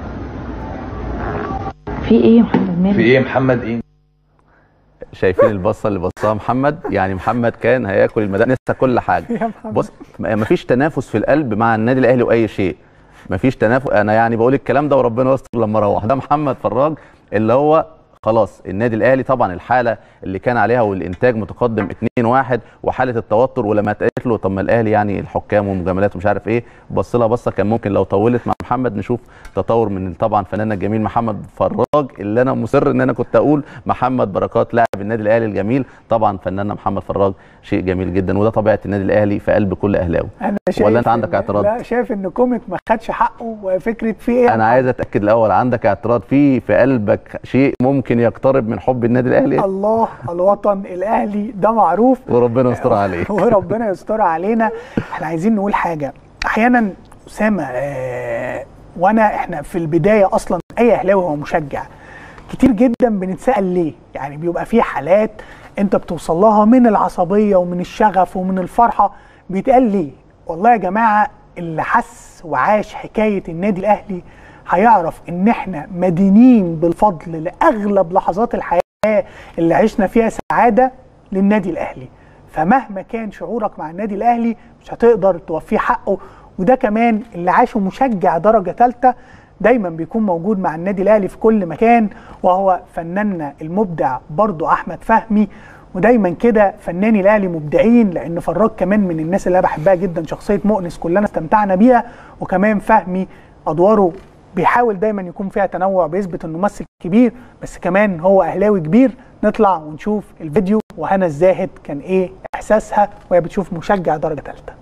في ايه يا محمد مالك؟ في ايه يا محمد ايه شايفين البصه اللي بصها محمد يعني محمد كان هياكل المدى نسى كل حاجه يا محمد. بص ما فيش تنافس في القلب مع النادي الاهلي واي شيء ما فيش تنافس انا يعني بقول الكلام ده وربنا يستر لما اروح ده محمد فراج اللي هو خلاص النادي الاهلي طبعا الحاله اللي كان عليها والانتاج متقدم 2-1 وحاله التوتر ولما اتقالت له طب ما الاهلي يعني الحكام والمجاملات ومش عارف ايه بص لها بصه كان ممكن لو طولت مع محمد نشوف تطور من طبعا فناننا الجميل محمد فراج اللي انا مصر ان انا كنت اقول محمد بركات لاعب النادي الاهلي الجميل طبعا فناننا محمد فراج شيء جميل جدا وده طبيعه النادي الاهلي في قلب كل اهلاوي انا شايف ولا انت عندك إن- اعتراض لا شايف ان كوميك ما خدش حقه وفكره في ايه انا عايز اتاكد الاول عندك اعتراض في في قلبك شيء ممكن يقترب من حب النادي الاهلي الله الوطن الاهلي ده معروف وربنا يستر عليه وربنا يستر علينا احنا عايزين نقول حاجه احيانا اسامه آه وانا احنا في البدايه اصلا اي اهلاوي هو مشجع كتير جدا بنتسال ليه يعني بيبقى في حالات انت بتوصل لها من العصبيه ومن الشغف ومن الفرحه بيتقال ليه والله يا جماعه اللي حس وعاش حكايه النادي الاهلي هيعرف ان احنا مدينين بالفضل لاغلب لحظات الحياه اللي عشنا فيها سعاده للنادي الاهلي فمهما كان شعورك مع النادي الاهلي مش هتقدر توفيه حقه وده كمان اللي عاشه مشجع درجه ثالثه دايما بيكون موجود مع النادي الاهلي في كل مكان وهو فناننا المبدع برضو احمد فهمي ودايما كده فناني الاهلي مبدعين لان فراج كمان من الناس اللي انا بحبها جدا شخصيه مؤنس كلنا استمتعنا بيها وكمان فهمي ادواره بيحاول دايما يكون فيها تنوع بيثبت انه ممثل كبير بس كمان هو اهلاوي كبير نطلع ونشوف الفيديو وهنا الزاهد كان ايه احساسها وهي بتشوف مشجع درجه ثالثه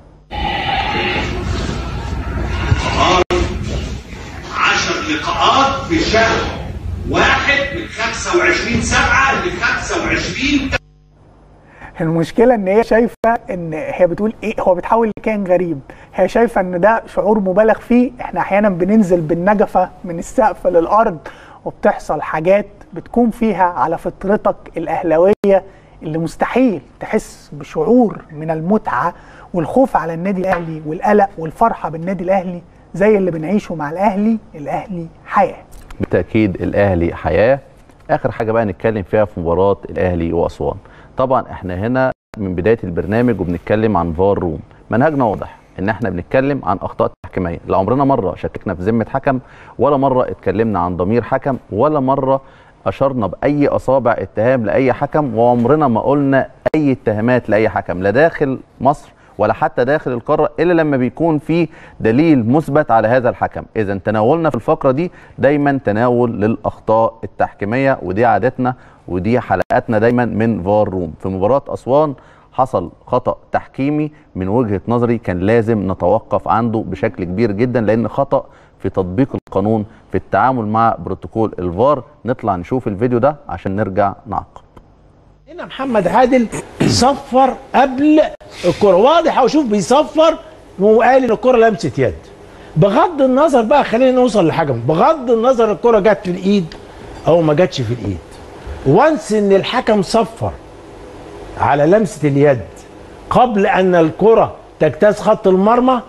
عشر لقاءات في شهر واحد من 25 سبعة ل 25 المشكله ان هي شايفه ان هي بتقول ايه هو بتحاول لكائن غريب هي شايفه ان ده شعور مبالغ فيه احنا احيانا بننزل بالنجفه من السقف للارض وبتحصل حاجات بتكون فيها على فطرتك الاهلاويه اللي مستحيل تحس بشعور من المتعه والخوف على النادي الاهلي والقلق والفرحه بالنادي الاهلي زي اللي بنعيشه مع الاهلي الاهلي حياه بالتاكيد الاهلي حياه اخر حاجه بقى نتكلم فيها في مباراه الاهلي واسوان طبعا احنا هنا من بدايه البرنامج وبنتكلم عن فار روم منهجنا واضح ان احنا بنتكلم عن اخطاء تحكيميه لا عمرنا مره شككنا في ذمه حكم ولا مره اتكلمنا عن ضمير حكم ولا مره اشرنا باي اصابع اتهام لاي حكم وعمرنا ما قلنا اي اتهامات لاي حكم لا داخل مصر ولا حتى داخل القاره الا لما بيكون في دليل مثبت على هذا الحكم اذا تناولنا في الفقره دي دايما تناول للاخطاء التحكيميه ودي عادتنا ودي حلقاتنا دايما من فار روم في مباراه اسوان حصل خطا تحكيمي من وجهه نظري كان لازم نتوقف عنده بشكل كبير جدا لان خطا في تطبيق القانون في التعامل مع بروتوكول الفار نطلع نشوف الفيديو ده عشان نرجع نعقب هنا محمد عادل صفر قبل الكره واضح او شوف بيصفر وقال ان الكره لمست يد بغض النظر بقى خلينا نوصل لحاجه بغض النظر الكره جت في الايد او ما جاتش في الايد وانس ان الحكم صفر على لمسه اليد قبل ان الكره تجتاز خط المرمى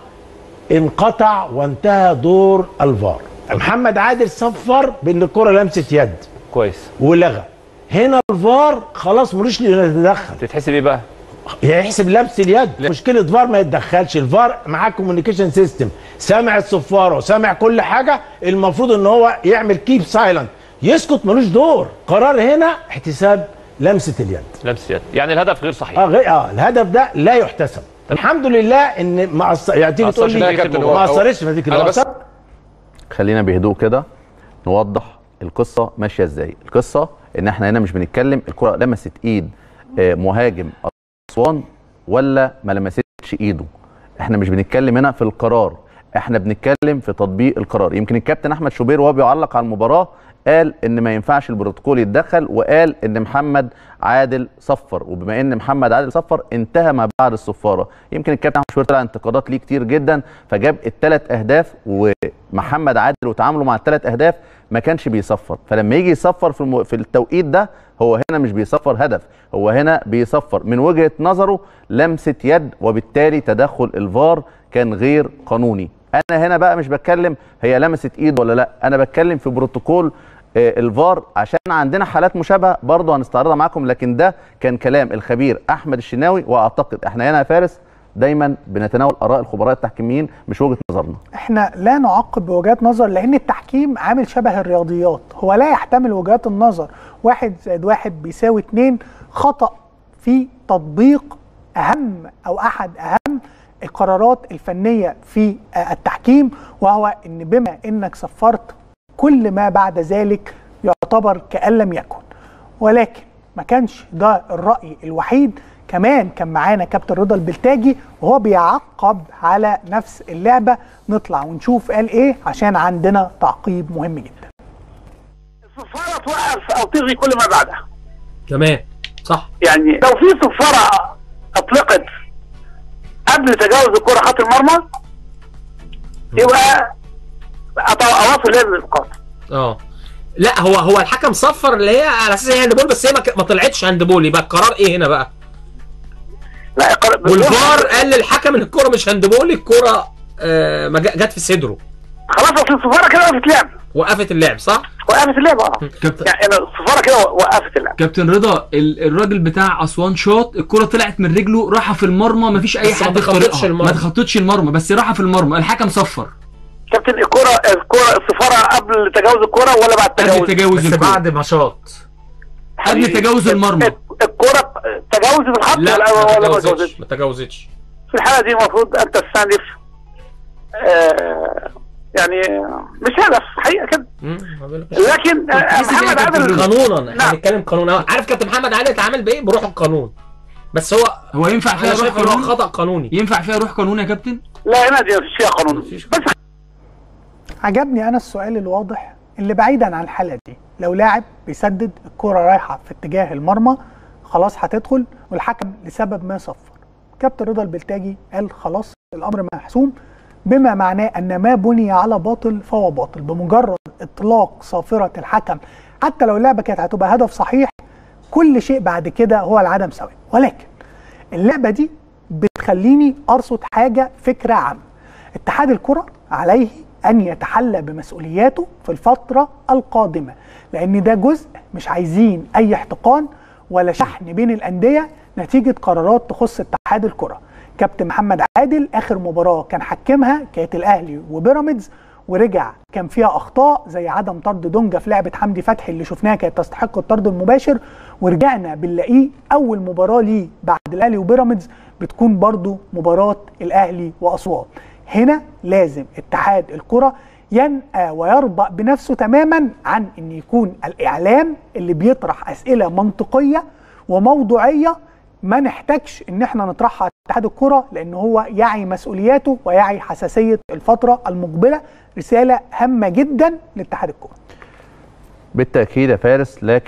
انقطع وانتهى دور الفار محمد عادل صفر بان الكره لمست يد كويس ولغى هنا الفار خلاص ملوش يتدخل تتحسب ايه بقى؟ يحسب لمس اليد مشكله فار ما يتدخلش الفار معاه كوميونيكيشن سيستم سامع الصفاره وسامع كل حاجه المفروض ان هو يعمل كيب سايلنت يسكت ملوش دور قرار هنا احتساب لمسه اليد لمس يد يعني الهدف غير صحيح اه غير اه الهدف ده لا يحتسب الحمد لله ان ما أص... يعني تيجي ما تقول أثرش لي في نتيجة ما المباراة. اثرش في نتيجه أنا المباراة. بس- خلينا بهدوء كده نوضح القصه ماشيه ازاي القصه ان احنا هنا مش بنتكلم الكره لمست ايد آه، مهاجم اسوان ولا ما لمستش ايده احنا مش بنتكلم هنا في القرار احنا بنتكلم في تطبيق القرار يمكن الكابتن احمد شوبير وهو بيعلق على المباراه قال ان ما ينفعش البروتوكول يتدخل وقال ان محمد عادل صفر وبما ان محمد عادل صفر انتهى ما بعد الصفاره يمكن الكابتن احمد شوبير طلع انتقادات ليه كتير جدا فجاب الثلاث اهداف ومحمد عادل وتعامله مع الثلاث اهداف ما كانش بيصفر فلما يجي يصفر في الم... في التوقيت ده هو هنا مش بيصفر هدف هو هنا بيصفر من وجهه نظره لمسه يد وبالتالي تدخل الفار كان غير قانوني انا هنا بقى مش بتكلم هي لمست ايد ولا لا انا بتكلم في بروتوكول آه، الفار عشان عندنا حالات مشابهه برضه هنستعرضها معاكم لكن ده كان كلام الخبير احمد الشناوي واعتقد احنا هنا يا فارس دايما بنتناول اراء الخبراء التحكيميين مش وجهه نظرنا احنا لا نعقب بوجهات نظر لان التحكيم عامل شبه الرياضيات هو لا يحتمل وجهات النظر واحد زائد واحد بيساوي اتنين خطأ في تطبيق اهم او احد اهم القرارات الفنية في آه، التحكيم وهو ان بما انك صفرت كل ما بعد ذلك يعتبر كأن لم يكن ولكن ما كانش ده الرأي الوحيد كمان كان معانا كابتن رضا البلتاجي وهو بيعقب على نفس اللعبة نطلع ونشوف قال ايه عشان عندنا تعقيب مهم جدا الصفارة توقف او تلغي كل ما بعدها تمام صح يعني لو في صفارة اطلقت قبل تجاوز الكرة خط المرمى يبقى أط- اواصل لازم الاسقاط اه لا هو هو الحكم صفر اللي هي على اساس هي هاندبول بس هي ما ك- ما طلعتش هاندبول يبقى القرار ايه هنا بقى؟ لا والفار قال للحكم ان الكرة مش هاندبول الكرة آه ما جا- جت في صدره خلاص اصل الصفارة كده وقفت لعب وقفت اللعب صح؟ وقفت اللعب اه كابتن يعني الصفارة كده وقفت اللعب كابتن رضا ال- الراجل بتاع اسوان شاط الكره طلعت من رجله راحه في المرمى مفيش اي بس ما حد تخططش يخترقها المرمى. ما تخططش المرمى بس راحه في المرمى الحكم صفر كابتن الكرة الكرة الصفارة قبل تجاوز الكرة ولا بعد تجاوز؟ قبل تجاوز بس الكرة. بعد ما شاط قبل تجاوز المرمى الكرة تجاوزت الخط لا ولا ما ولا ما تجاوزتش تجاوزتش؟ ما تجاوزتش في الحالة دي المفروض أن تستأنف آه يعني مش هدف حقيقة كده لكن آه، محمد عادل قانونا احنا بنتكلم قانون عارف كابتن محمد علي اتعامل بايه؟ بروح القانون بس هو هو ينفع انا فيها روح شايف ان هو قانون خطا قانوني ينفع فيها روح قانون يا كابتن لا هنا دي مفيش فيها قانون بس عجبني انا السؤال الواضح اللي بعيدا عن الحاله دي لو لاعب بيسدد الكرة رايحه في اتجاه المرمى خلاص هتدخل والحكم لسبب ما صفر كابتن رضا البلتاجي قال خلاص الامر محسوم بما معناه ان ما بني على باطل فهو باطل بمجرد اطلاق صافره الحكم حتى لو اللعبه كانت هتبقى هدف صحيح كل شيء بعد كده هو العدم سواء ولكن اللعبه دي بتخليني ارصد حاجه فكره عامه اتحاد الكره عليه ان يتحلى بمسؤولياته في الفتره القادمه لان ده جزء مش عايزين اي احتقان ولا شحن بين الانديه نتيجه قرارات تخص اتحاد الكره كابتن محمد عادل اخر مباراه كان حكمها كانت الاهلي وبيراميدز ورجع كان فيها اخطاء زي عدم طرد دونجا في لعبه حمدي فتحي اللي شفناها كانت تستحق الطرد المباشر ورجعنا بنلاقيه اول مباراه ليه بعد الاهلي وبيراميدز بتكون برضو مباراه الاهلي واسوان هنا لازم اتحاد الكره ينأى ويربأ بنفسه تماما عن ان يكون الاعلام اللي بيطرح اسئله منطقيه وموضوعيه ما نحتاجش ان احنا نطرحها على اتحاد الكره لان هو يعي مسؤولياته ويعي حساسيه الفتره المقبله رساله هامه جدا لاتحاد الكره بالتاكيد يا فارس لكن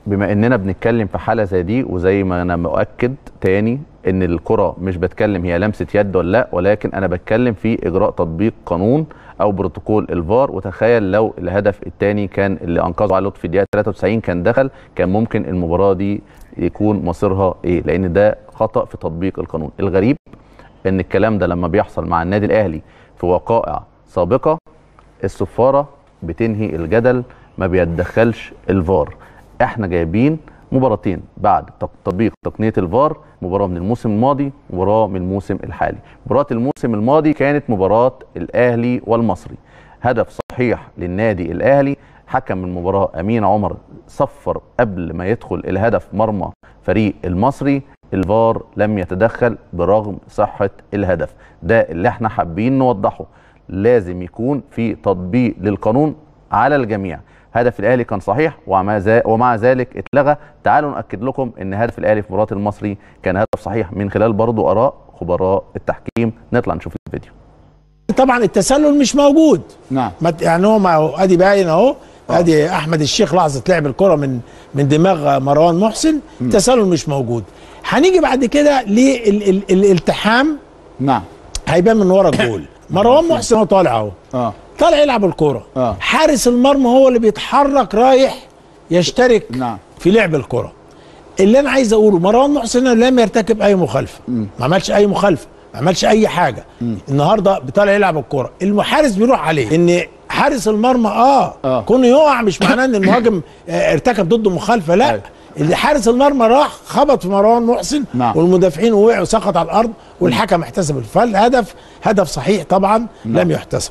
بما اننا بنتكلم في حاله زي دي وزي ما انا مؤكد تاني ان الكره مش بتكلم هي لمسه يد ولا لا ولكن انا بتكلم في اجراء تطبيق قانون او بروتوكول الفار وتخيل لو الهدف الثاني كان اللي انقذه علي لطفي الدقيقه 93 كان دخل كان ممكن المباراه دي يكون مصيرها ايه لان ده خطا في تطبيق القانون الغريب ان الكلام ده لما بيحصل مع النادي الاهلي في وقائع سابقه الصفاره بتنهي الجدل ما بيتدخلش الفار احنا جايبين مباراتين بعد تط- تطبيق تقنيه الفار مباراه من الموسم الماضي ومباراه من الموسم الحالي مباراه الموسم الماضي كانت مباراه الاهلي والمصري هدف صحيح للنادي الاهلي حكم المباراه امين عمر صفر قبل ما يدخل الهدف مرمى فريق المصري الفار لم يتدخل برغم صحه الهدف ده اللي احنا حابين نوضحه لازم يكون في تطبيق للقانون على الجميع هدف الاهلي كان صحيح ومع ذا- ومع ذلك اتلغى تعالوا ناكد لكم ان هدف الاهلي في مباراه المصري كان هدف صحيح من خلال برضو اراء خبراء التحكيم نطلع نشوف الفيديو طبعا التسلل مش موجود نعم يعني هو مع ادي باين اهو ادي احمد الشيخ لحظه لعب الكره من من دماغ مروان محسن التسلل مش موجود هنيجي بعد كده للالتحام نعم هيبان من ورا الجول مروان محسن هو طالع اهو اه طالع يلعب الكره اه حارس المرمى هو اللي بيتحرك رايح يشترك نعم في لعب الكره اللي انا عايز اقوله مروان محسن لم يرتكب اي مخالفه ما عملش اي مخالفه ما عملش اي حاجه النهارده بيطلع يلعب الكره المحارس بيروح عليه ان حارس المرمى اه, آه. كونه يقع مش معناه ان المهاجم آه ارتكب ضده مخالفه لا اللي حارس المرمى راح خبط في مروان محسن نعم. والمدافعين وقعوا وسقط على الارض والحكم احتسب فالهدف هدف صحيح طبعا لم يحتسب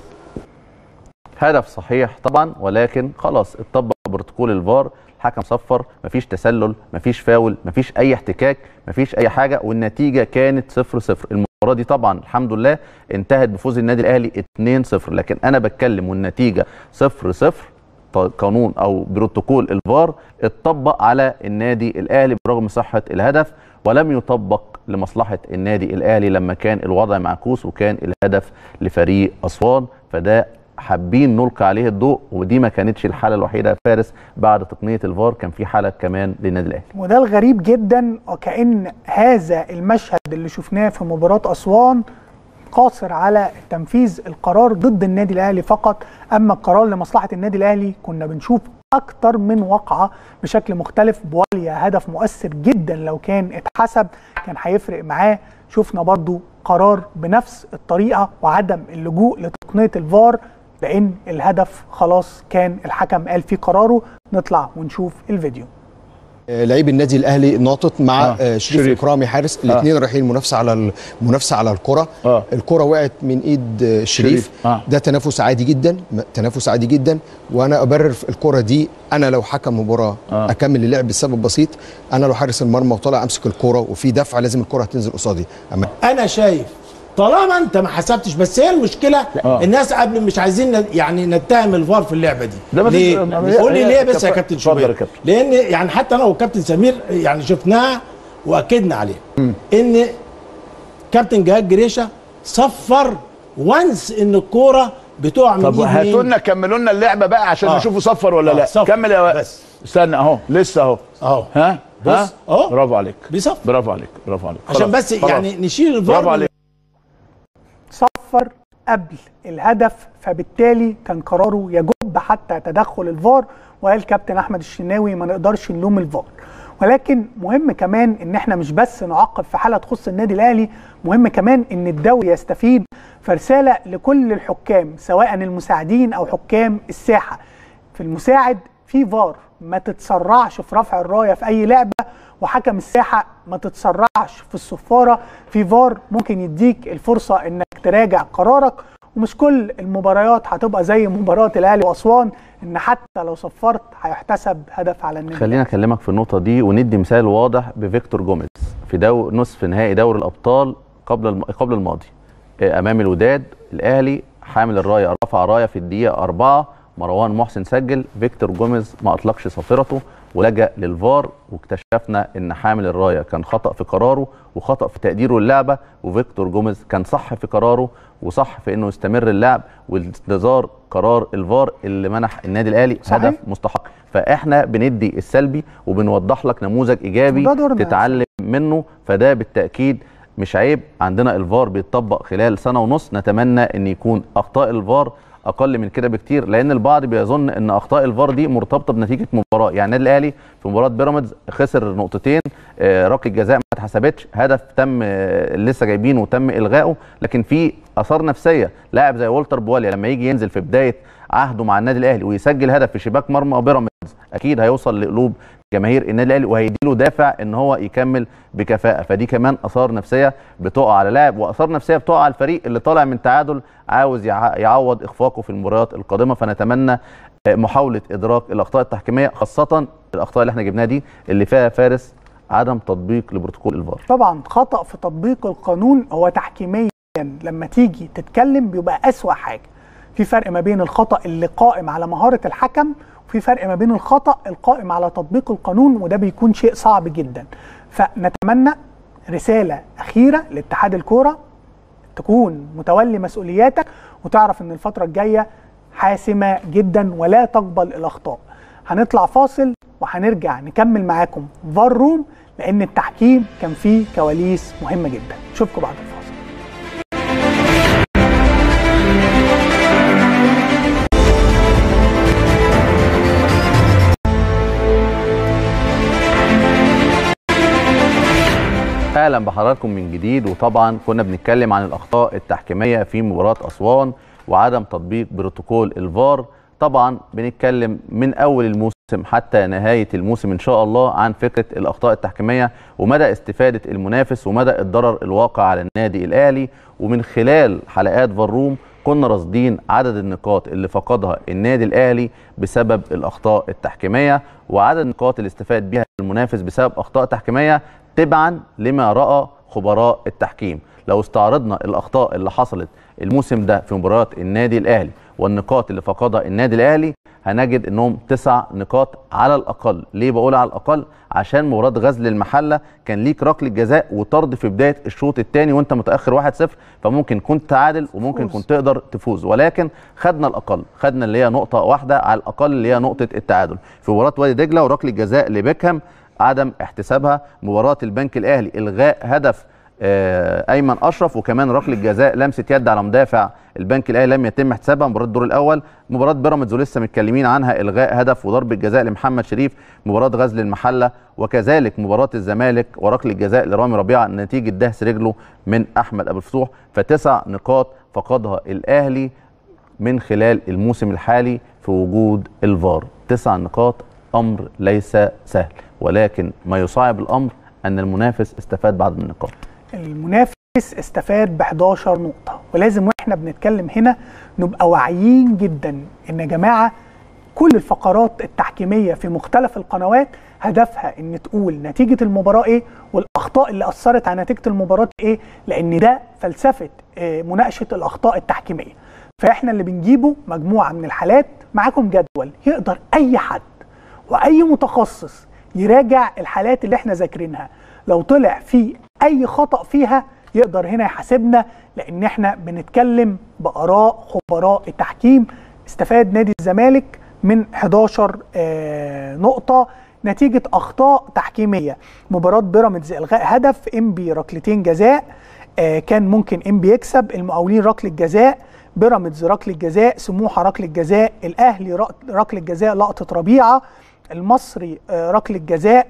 هدف صحيح طبعا ولكن خلاص اتطبق بروتوكول الفار الحكم صفر مفيش تسلل مفيش فاول مفيش اي احتكاك مفيش اي حاجه والنتيجه كانت 0 0 المباراه دي طبعا الحمد لله انتهت بفوز النادي الاهلي 2 0 لكن انا بتكلم والنتيجه 0 0 قانون او بروتوكول الفار اتطبق على النادي الاهلي برغم صحه الهدف ولم يطبق لمصلحه النادي الاهلي لما كان الوضع معكوس وكان الهدف لفريق اسوان فده حابين نلقي عليه الضوء ودي ما كانتش الحاله الوحيده يا فارس بعد تقنيه الفار كان في حاله كمان للنادي الاهلي وده الغريب جدا وكأن هذا المشهد اللي شفناه في مباراة أسوان قاصر على تنفيذ القرار ضد النادي الأهلي فقط أما القرار لمصلحة النادي الأهلي كنا بنشوف أكتر من وقعة بشكل مختلف بواليا هدف مؤثر جدا لو كان اتحسب كان هيفرق معاه شفنا برضو قرار بنفس الطريقة وعدم اللجوء لتقنية الفار لأن الهدف خلاص كان الحكم قال فيه قراره نطلع ونشوف الفيديو لعيب النادي الاهلي ناطط مع آه. آه. شريف, شريف. اكرامي حارس الاثنين رايحين منافسه على المنافسه على الكره آه. الكره وقعت من ايد آه، شريف, شريف. آه. ده تنافس عادي جدا م- تنافس عادي جدا وانا ابرر في الكره دي انا لو حكم مباراه آه. اكمل اللعب بسبب بسيط انا لو حارس المرمى وطالع امسك الكره وفي دفع لازم الكره هتنزل قصادي اما انا شايف طالما انت ما حسبتش بس هي المشكله آه. الناس قبل مش عايزين ن- يعني نتهم الفار في اللعبه دي ده ما فيش- ليه؟ ما هي- قول لي هي ليه بس يا كابتن- كابتن اتفضل يا شوبير كابتن. لان يعني حتى انا وكابتن سمير يعني شفناها واكدنا عليها ان كابتن جهاد جريشه صفر وانس ان الكوره بتقع من طب ايد هاتوا مين لنا كملوا لنا اللعبه بقى عشان آه. نشوفه صفر ولا آه، لا صفر. كمل يا بس. استنى اهو لسه اهو اهو ها ها بص، أهو. برافو عليك بيصفر برافو عليك برافو عليك عشان خلاص، بس خلاص. يعني نشيل الفار برافو من- عليك صفر قبل الهدف فبالتالي كان قراره يجب حتى تدخل الفار وقال كابتن احمد الشناوي ما نقدرش نلوم الفار ولكن مهم كمان ان احنا مش بس نعاقب في حاله تخص النادي الاهلي مهم كمان ان الدوري يستفيد فرساله لكل الحكام سواء المساعدين او حكام الساحه في المساعد في فار ما تتسرعش في رفع الرايه في اي لعبه وحكم الساحه ما تتسرعش في الصفاره في فار ممكن يديك الفرصه انك تراجع قرارك ومش كل المباريات هتبقى زي مباراه الاهلي واسوان ان حتى لو صفرت هيحتسب هدف على النادي خلينا اكلمك في النقطه دي وندي مثال واضح بفيكتور جوميز في دو نصف نهائي دوري الابطال قبل الم... قبل الماضي آه، امام الوداد الاهلي حامل الرايه رفع رايه في الدقيقه أربعة مروان محسن سجل فيكتور جوميز ما اطلقش صافرته ولجأ للفار واكتشفنا ان حامل الرايه كان خطأ في قراره وخطأ في تقديره اللعبه وفيكتور جوميز كان صح في قراره وصح في انه يستمر اللعب وانتظار قرار الفار اللي منح النادي الاهلي صحيح. هدف مستحق فاحنا بندي السلبي وبنوضح لك نموذج ايجابي وده دورنا. تتعلم منه فده بالتاكيد مش عيب عندنا الفار بيتطبق خلال سنه ونص نتمنى ان يكون اخطاء الفار اقل من كده بكتير لان البعض بيظن ان اخطاء الفار دي مرتبطه بنتيجه مباراه يعني النادي الاهلي في مباراه بيراميدز خسر نقطتين آه، ركله جزاء ما اتحسبتش هدف تم آه، لسه جايبينه وتم الغائه لكن في اثار نفسيه لاعب زي والتر بواليا لما يجي ينزل في بدايه عهده مع النادي الاهلي ويسجل هدف في شباك مرمى بيراميدز اكيد هيوصل لقلوب جماهير النادي الاهلي وهيديله دافع ان هو يكمل بكفاءه فدي كمان اثار نفسيه بتقع على لاعب واثار نفسيه بتقع على الفريق اللي طالع من تعادل عاوز يع- يعوض اخفاقه في المباريات القادمه فنتمنى آه، محاوله ادراك الاخطاء التحكيميه خاصه الاخطاء اللي احنا جبناها دي اللي فيها فارس عدم تطبيق لبروتوكول الفار طبعا خطأ في تطبيق القانون هو تحكيميا لما تيجي تتكلم بيبقى أسوأ حاجة في فرق ما بين الخطأ اللي قائم على مهارة الحكم وفي فرق ما بين الخطأ القائم على تطبيق القانون وده بيكون شيء صعب جدا فنتمنى رسالة أخيرة لاتحاد الكورة تكون متولي مسؤولياتك وتعرف ان الفترة الجاية حاسمة جدا ولا تقبل الأخطاء هنطلع فاصل وهنرجع نكمل معاكم فار روم لأن التحكيم كان فيه كواليس مهمة جدا نشوفكم بعد الفاصل اهلا بحضراتكم من جديد وطبعا كنا بنتكلم عن الاخطاء التحكيميه في مباراه اسوان وعدم تطبيق بروتوكول الفار طبعا بنتكلم من اول الموسم حتى نهايه الموسم ان شاء الله عن فكره الاخطاء التحكيميه ومدى استفاده المنافس ومدى الضرر الواقع على النادي الاهلي ومن خلال حلقات فالروم كنا راصدين عدد النقاط اللي فقدها النادي الاهلي بسبب الاخطاء التحكيميه وعدد النقاط اللي استفاد بها المنافس بسبب اخطاء تحكيميه تبعا لما راى خبراء التحكيم لو استعرضنا الاخطاء اللي حصلت الموسم ده في مباريات النادي الاهلي والنقاط اللي فقدها النادي الاهلي هنجد انهم تسع نقاط على الاقل ليه بقول على الاقل عشان مباراه غزل المحله كان ليك ركله جزاء وطرد في بدايه الشوط الثاني وانت متاخر 1-0 فممكن كنت تعادل وممكن كنت تقدر تفوز ولكن خدنا الاقل خدنا اللي هي نقطه واحده على الاقل اللي هي نقطه التعادل في مباراه وادي دجله وركله جزاء لبيكهام عدم احتسابها مباراه البنك الاهلي الغاء هدف آه، ايمن اشرف وكمان ركله جزاء لمسه يد على مدافع البنك الاهلي لم يتم احتسابها مباراه الدور الاول مباراه بيراميدز ولسه متكلمين عنها الغاء هدف وضربه جزاء لمحمد شريف مباراه غزل المحله وكذلك مباراه الزمالك وركله جزاء لرامي ربيعه نتيجه دهس رجله من احمد ابو الفتوح فتسع نقاط فقدها الاهلي من خلال الموسم الحالي في وجود الفار تسع نقاط امر ليس سهل ولكن ما يصعب الامر ان المنافس استفاد بعض من النقاط المنافس استفاد ب 11 نقطة ولازم واحنا بنتكلم هنا نبقى واعيين جدا ان يا جماعة كل الفقرات التحكيمية في مختلف القنوات هدفها ان تقول نتيجة المباراة ايه والاخطاء اللي اثرت على نتيجة المباراة ايه لان ده فلسفة آه، مناقشة الاخطاء التحكيمية فاحنا اللي بنجيبه مجموعة من الحالات معاكم جدول يقدر اي حد واي متخصص يراجع الحالات اللي احنا ذاكرينها لو طلع في اي خطا فيها يقدر هنا يحاسبنا لان احنا بنتكلم باراء خبراء التحكيم استفاد نادي الزمالك من 11 آه، نقطه نتيجه اخطاء تحكيميه مباراه بيراميدز الغاء هدف انبي ركلتين جزاء آه، كان ممكن انبي يكسب المقاولين ركله جزاء بيراميدز ركله جزاء سموحه ركله جزاء الاهلي رك- ركله جزاء لقطه ربيعه المصري آه، ركله جزاء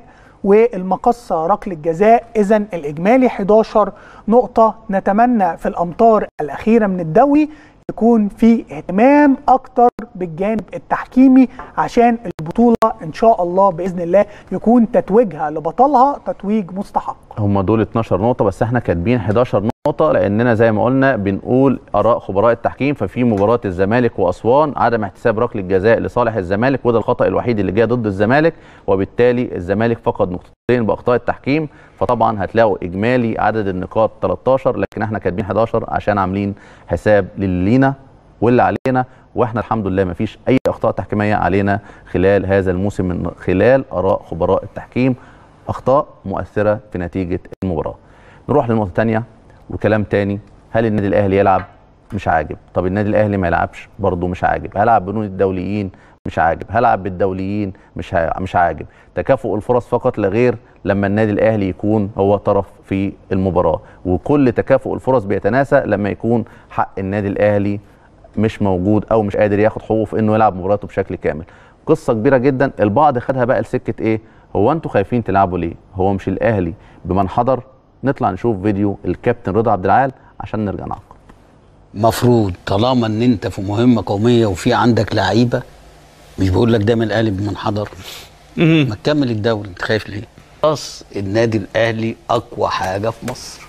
والمقصه ركله جزاء اذا الاجمالي 11 نقطه نتمنى في الامطار الاخيره من الدوري يكون في اهتمام اكتر بالجانب التحكيمي عشان البطوله ان شاء الله باذن الله يكون تتويجها لبطلها تتويج مستحق هم دول 12 نقطة بس احنا كاتبين 11 نقطة لأننا زي ما قلنا بنقول آراء خبراء التحكيم ففي مباراة الزمالك وأسوان عدم احتساب ركلة جزاء لصالح الزمالك وده الخطأ الوحيد اللي جاء ضد الزمالك وبالتالي الزمالك فقد نقطتين بأخطاء التحكيم فطبعا هتلاقوا إجمالي عدد النقاط 13 لكن احنا كاتبين 11 عشان عاملين حساب للي لينا واللي علينا واحنا الحمد لله ما فيش اي اخطاء تحكيميه علينا خلال هذا الموسم من خلال اراء خبراء التحكيم اخطاء مؤثره في نتيجه المباراه نروح لنقطه ثانيه وكلام تاني هل النادي الاهلي يلعب مش عاجب طب النادي الاهلي ما يلعبش برضه مش عاجب هلعب بدون الدوليين مش عاجب هلعب بالدوليين مش ها... مش عاجب تكافؤ الفرص فقط لا غير لما النادي الاهلي يكون هو طرف في المباراه وكل تكافؤ الفرص بيتناسى لما يكون حق النادي الاهلي مش موجود او مش قادر ياخد حقوقه في انه يلعب مباراته بشكل كامل قصه كبيره جدا البعض خدها بقى لسكه ايه هو انتوا خايفين تلعبوا ليه هو مش الاهلي بمن حضر نطلع نشوف فيديو الكابتن رضا عبد العال عشان نرجع نعقب مفروض طالما ان انت في مهمه قوميه وفي عندك لعيبه مش بقول لك ده من الاهلي بمن حضر ما تكمل الدوري انت خايف ليه؟ خلاص النادي الاهلي اقوى حاجه في مصر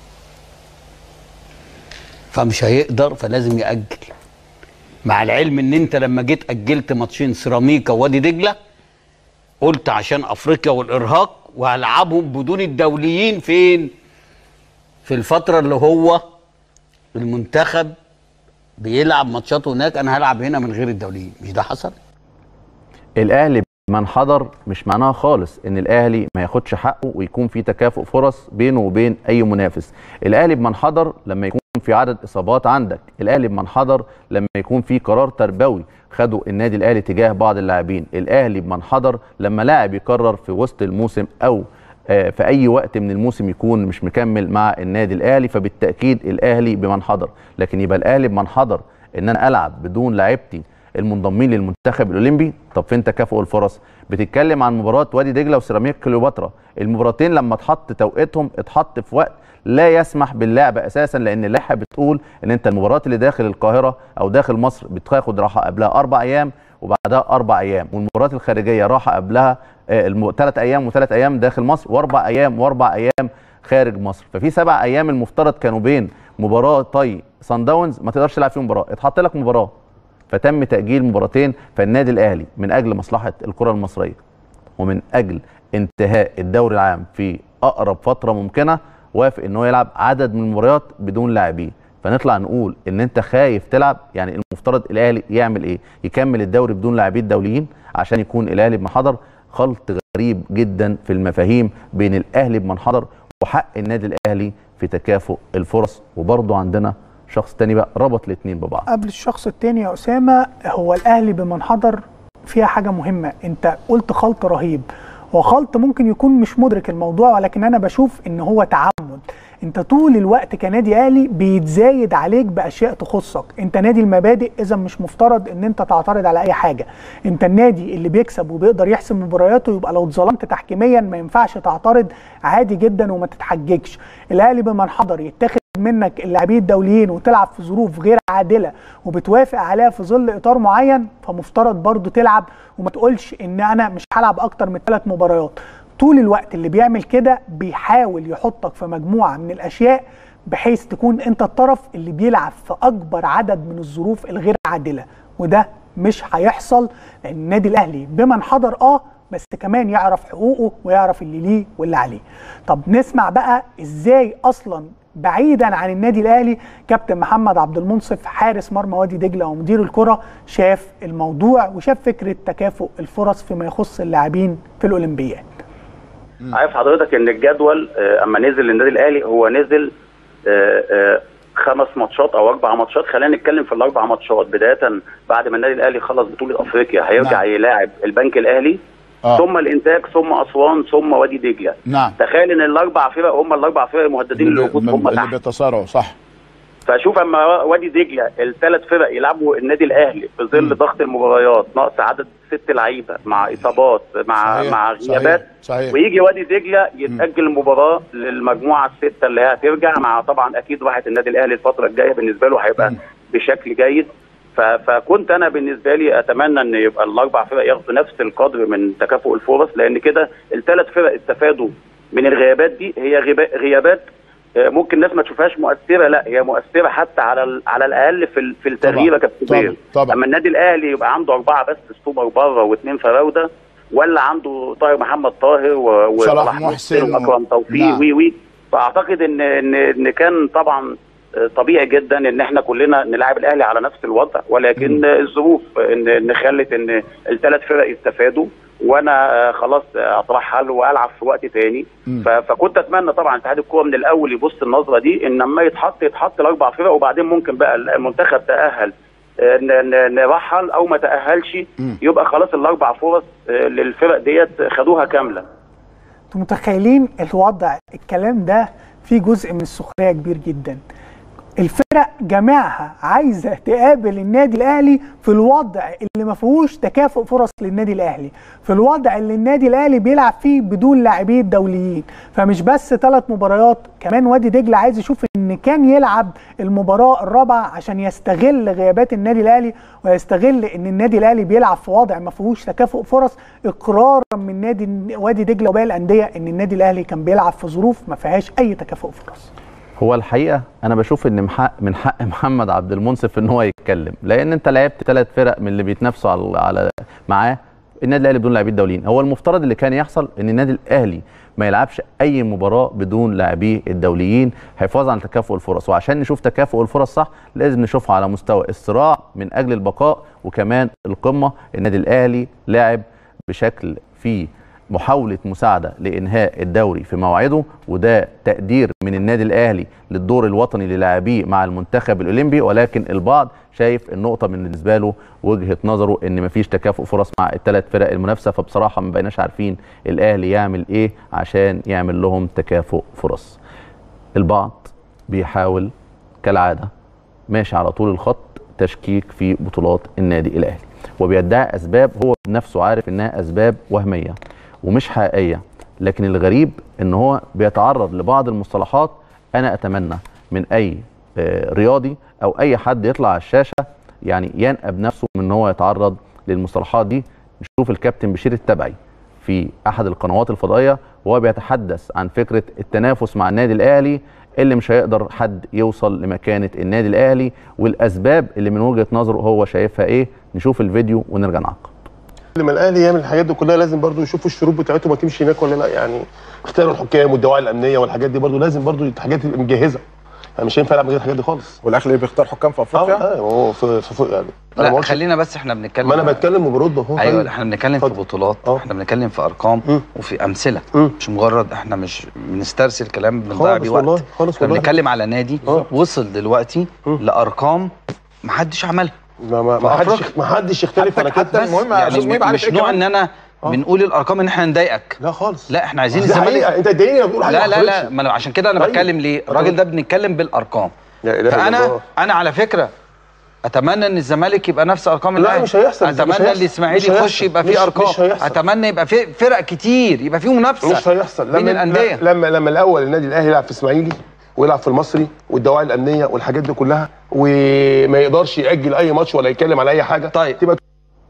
فمش هيقدر فلازم ياجل مع العلم ان انت لما جيت اجلت ماتشين سيراميكا ووادي دجله قلت عشان افريقيا والارهاق وهلعبهم بدون الدوليين فين؟ في الفتره اللي هو المنتخب بيلعب ماتشاته هناك انا هلعب هنا من غير الدوليين مش ده حصل؟ الاهلي من حضر مش معناها خالص ان الاهلي ما ياخدش حقه ويكون في تكافؤ فرص بينه وبين اي منافس الاهلي بمن حضر لما يكون في عدد اصابات عندك الاهلي بمن حضر لما يكون في قرار تربوي خده النادي الاهلي تجاه بعض اللاعبين الاهلي بمن حضر لما لاعب يقرر في وسط الموسم او آه، في اي وقت من الموسم يكون مش مكمل مع النادي الاهلي فبالتاكيد الاهلي بمن حضر لكن يبقى الاهلي بمن حضر ان انا العب بدون لاعبتي المنضمين للمنتخب الاولمبي طب فين تكافؤ الفرص بتتكلم عن مباراه وادي دجله وسيراميك كليوباترا المباراتين لما اتحط توقيتهم اتحط في وقت لا يسمح باللعب اساسا لان اللائحه بتقول ان انت المباريات اللي داخل القاهره او داخل مصر بتاخد راحه قبلها اربع ايام وبعدها اربع ايام والمباريات الخارجيه راحه قبلها ثلاث ايام وثلاث ايام داخل مصر واربع ايام واربع ايام خارج مصر ففي سبع ايام المفترض كانوا بين مباراه طي سان داونز ما تقدرش تلعب فيهم مباراه اتحط لك مباراه فتم تاجيل مباراتين فالنادي الاهلي من اجل مصلحه الكره المصريه ومن اجل انتهاء الدوري العام في اقرب فتره ممكنه وافق ان هو يلعب عدد من المباريات بدون لاعبين فنطلع نقول ان انت خايف تلعب يعني المفترض الاهلي يعمل ايه يكمل الدوري بدون لاعبين دوليين عشان يكون الاهلي بمنحدر خلط غريب جدا في المفاهيم بين الاهلي بمنحدر وحق النادي الاهلي في تكافؤ الفرص وبرضه عندنا شخص تاني بقى ربط الاثنين ببعض قبل الشخص التاني يا اسامه هو الاهلي بمن حضر فيها حاجه مهمه انت قلت خلط رهيب هو خلط ممكن يكون مش مدرك الموضوع ولكن انا بشوف ان هو تعمد انت طول الوقت كنادي اهلي بيتزايد عليك باشياء تخصك انت نادي المبادئ اذا مش مفترض ان انت تعترض على اي حاجه انت النادي اللي بيكسب وبيقدر يحسم مبارياته يبقى لو اتظلمت تحكيميا ما ينفعش تعترض عادي جدا وما تتحججش الاهلي بمن حضر يتاخد منك اللاعبين الدوليين وتلعب في ظروف غير عادله وبتوافق عليها في ظل اطار معين فمفترض برضو تلعب وما تقولش ان انا مش هلعب اكتر من ثلاث مباريات طول الوقت اللي بيعمل كده بيحاول يحطك في مجموعه من الاشياء بحيث تكون انت الطرف اللي بيلعب في اكبر عدد من الظروف الغير عادله وده مش هيحصل لان النادي الاهلي بمن حضر اه بس كمان يعرف حقوقه ويعرف اللي ليه واللي عليه طب نسمع بقى ازاي اصلا بعيدا عن النادي الاهلي كابتن محمد عبد المنصف حارس مرمى وادي دجله ومدير الكره شاف الموضوع وشاف فكره تكافؤ الفرص فيما يخص اللاعبين في الاولمبياد عارف حضرتك ان الجدول آه، اما نزل النادي الاهلي هو نزل آه، آه، خمس ماتشات او اربع ماتشات خلينا نتكلم في الاربع ماتشات بدايه بعد ما النادي الاهلي خلص بطوله افريقيا هيرجع نعم. يلاعب البنك الاهلي آه. ثم الانتاج ثم اسوان ثم وادي دجله نعم تخيل ان الاربع فرق هم الاربع فرق المهددين للهبوط هم اللي تحت بيتصارعوا صح فشوف اما وادي دجله الثلاث فرق يلعبوا النادي الاهلي في ظل ضغط المباريات نقص عدد ست لعيبه مع اصابات مع صحيح، مع صحيح، غيابات صحيح. ويجي وادي دجله يتاجل المباراه للمجموعه السته اللي هي هترجع مع طبعا اكيد راحه النادي الاهلي الفتره الجايه بالنسبه له هيبقى بشكل جيد ف- فكنت انا بالنسبه لي اتمنى ان يبقى الاربع فرق ياخدوا نفس القدر من تكافؤ الفرص لان كده الثلاث فرق استفادوا من الغيابات دي هي غيبا- غيابات آه، ممكن الناس ما تشوفهاش مؤثره لا هي مؤثره حتى على ال- على الاقل في ال- في التغيير يا كابتن طبعاً، كبير. طبعاً. اما النادي الاهلي يبقى عنده اربعه بس ستوبر بره واثنين فراوده ولا عنده طاهر محمد طاهر و- صلاح وصلاح محسن واكرم توفيق نعم. وي وي فاعتقد ان ان ان كان طبعا آه، طبيعي جدا ان احنا كلنا نلعب الاهلي على نفس الوضع ولكن آه، الظروف ان ان خلت ان الثلاث فرق يستفادوا وانا آه، خلاص آه، اترحل والعب في وقت تاني ف- فكنت اتمنى طبعا اتحاد الكوره من الاول يبص النظره دي ان لما يتحط يتحط الاربع فرق وبعدين ممكن بقى المنتخب تاهل آه، ن- ن- نرحل او ما تاهلش يبقى خلاص الاربع فرص آه، للفرق ديت خدوها كامله انتوا متخيلين الوضع الكلام ده فيه جزء من السخريه كبير جدا الفرق جميعها عايزه تقابل النادي الاهلي في الوضع اللي ما فيهوش تكافؤ فرص للنادي الاهلي في الوضع اللي النادي الاهلي بيلعب فيه بدون لاعبين دوليين فمش بس ثلاث مباريات كمان وادي دجله عايز يشوف ان كان يلعب المباراه الرابعه عشان يستغل غيابات النادي الاهلي ويستغل ان النادي الاهلي بيلعب في وضع ما فيهوش تكافؤ فرص اقرارا من نادي وادي دجله وباقي الانديه ان النادي الاهلي كان بيلعب في ظروف ما فيهاش اي تكافؤ فرص هو الحقيقه انا بشوف ان من حق من حق محمد عبد المنصف ان هو يتكلم لان انت لعبت ثلاث فرق من اللي بيتنافسوا على على معاه النادي الاهلي بدون لاعبين دوليين هو المفترض اللي كان يحصل ان النادي الاهلي ما يلعبش اي مباراه بدون لاعبيه الدوليين هيفوز على تكافؤ الفرص وعشان نشوف تكافؤ الفرص صح لازم نشوفها على مستوى الصراع من اجل البقاء وكمان القمه النادي الاهلي لاعب بشكل فيه محاولة مساعدة لإنهاء الدوري في موعده وده تقدير من النادي الأهلي للدور الوطني للاعبيه مع المنتخب الأولمبي ولكن البعض شايف النقطة من بالنسبة له وجهة نظره إن مفيش تكافؤ فرص مع الثلاث فرق المنافسة فبصراحة ما بقيناش عارفين الأهلي يعمل إيه عشان يعمل لهم تكافؤ فرص البعض بيحاول كالعادة ماشي على طول الخط تشكيك في بطولات النادي الأهلي وبيدعي أسباب هو بنفسه عارف إنها أسباب وهمية ومش حقيقيه لكن الغريب ان هو بيتعرض لبعض المصطلحات انا اتمنى من اي آه، رياضي او اي حد يطلع على الشاشه يعني ينأب نفسه من ان هو يتعرض للمصطلحات دي نشوف الكابتن بشير التبعي في احد القنوات الفضائيه وهو بيتحدث عن فكره التنافس مع النادي الاهلي اللي مش هيقدر حد يوصل لمكانه النادي الاهلي والاسباب اللي من وجهه نظره هو شايفها ايه نشوف الفيديو ونرجع نعقب لما الاهلي يعمل الحاجات دي كلها لازم برضو يشوفوا الشروط بتاعتهم هتمشي هناك ولا لا يعني اختيار الحكام والدواعي الامنيه والحاجات دي برضو لازم برضو الحاجات تبقى مجهزه يعني مش هينفع العب من غير الحاجات دي خالص والاهلي بيختار حكام في افريقيا اه اه هو في, في, في يعني أنا ما لا قلتش- خلينا بس احنا بنتكلم ما انا بتكلم وبرد اهو ايوه طيب. احنا بنتكلم في بطولات احنا بنتكلم في ارقام وفي امثله مش مجرد احنا مش بنسترسل كلام بنضيع خالص بيه والله، وقت خالص احنا والله. بنتكلم على نادي وصل دلوقتي لارقام محدش عملها ما ما ما حدش ما حدش يختلف على كده بس يعني مش نوع ان انا بنقول الارقام ان احنا نضايقك لا خالص لا احنا عايزين دي حقيقة. انت تضايقني لما بتقول حاجه لا ما لا لا حصلتش. ما انا عشان كده انا طيب. بتكلم ليه الراجل ده بنتكلم بالارقام لا إله إلا فانا الله. انا على فكره اتمنى ان الزمالك يبقى نفس ارقام لا، الاهلي مش هيحصل. مش اتمنى هيحصل. الاسماعيلي مش يخش هيحصل. يبقى مش- فيه ارقام مش هيحصل. اتمنى يبقى فيه فرق كتير يبقى فيه منافسه مش هيحصل بين الانديه لما لما الاول النادي الاهلي يلعب في اسماعيلي ويلعب في المصري والدواعي الامنيه والحاجات دي كلها وما يقدرش ياجل اي ماتش ولا يتكلم على اي حاجه طيب تبقى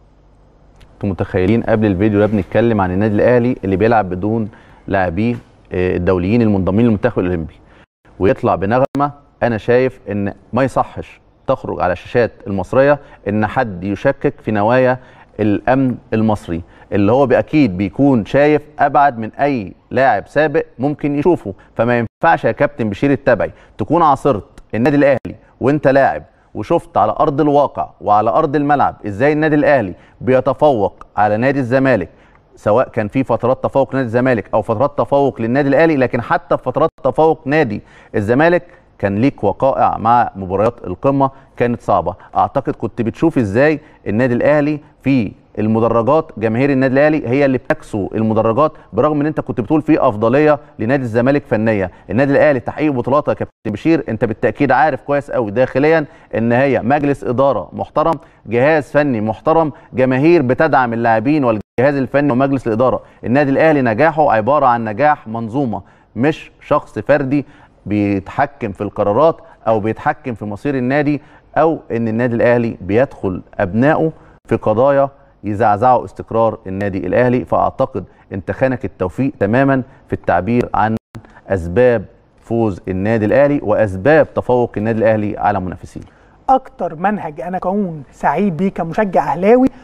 انتوا متخيلين قبل الفيديو ده بنتكلم عن النادي الاهلي اللي بيلعب بدون لاعبيه آه، الدوليين المنضمين للمنتخب الاولمبي ويطلع بنغمه انا شايف ان ما يصحش تخرج على الشاشات المصريه ان حد يشكك في نوايا الامن المصري اللي هو باكيد بيكون شايف ابعد من اي لاعب سابق ممكن يشوفه فما ينفعش يا كابتن بشير التبعي تكون عاصرت النادي الاهلي وانت لاعب وشفت على ارض الواقع وعلى ارض الملعب ازاي النادي الاهلي بيتفوق على نادي الزمالك سواء كان في فترات تفوق نادي الزمالك او فترات تفوق للنادي الاهلي لكن حتى في فترات تفوق نادي الزمالك كان ليك وقائع مع مباريات القمه كانت صعبه اعتقد كنت بتشوف ازاي النادي الاهلي في المدرجات جماهير النادي الاهلي هي اللي بتكسو المدرجات برغم ان انت كنت بتقول في افضليه لنادي الزمالك فنيه النادي الاهلي تحقيق بطولاته يا كابتن بشير انت بالتاكيد عارف كويس قوي داخليا ان هي مجلس اداره محترم جهاز فني محترم جماهير بتدعم اللاعبين والجهاز الفني ومجلس الاداره النادي الاهلي نجاحه عباره عن نجاح منظومه مش شخص فردي بيتحكم في القرارات او بيتحكم في مصير النادي او ان النادي الاهلي بيدخل ابنائه في قضايا يزعزعوا استقرار النادي الاهلي فاعتقد انت خانك التوفيق تماما في التعبير عن اسباب فوز النادي الاهلي واسباب تفوق النادي الاهلي على منافسيه اكتر منهج انا كون سعيد بيه كمشجع اهلاوي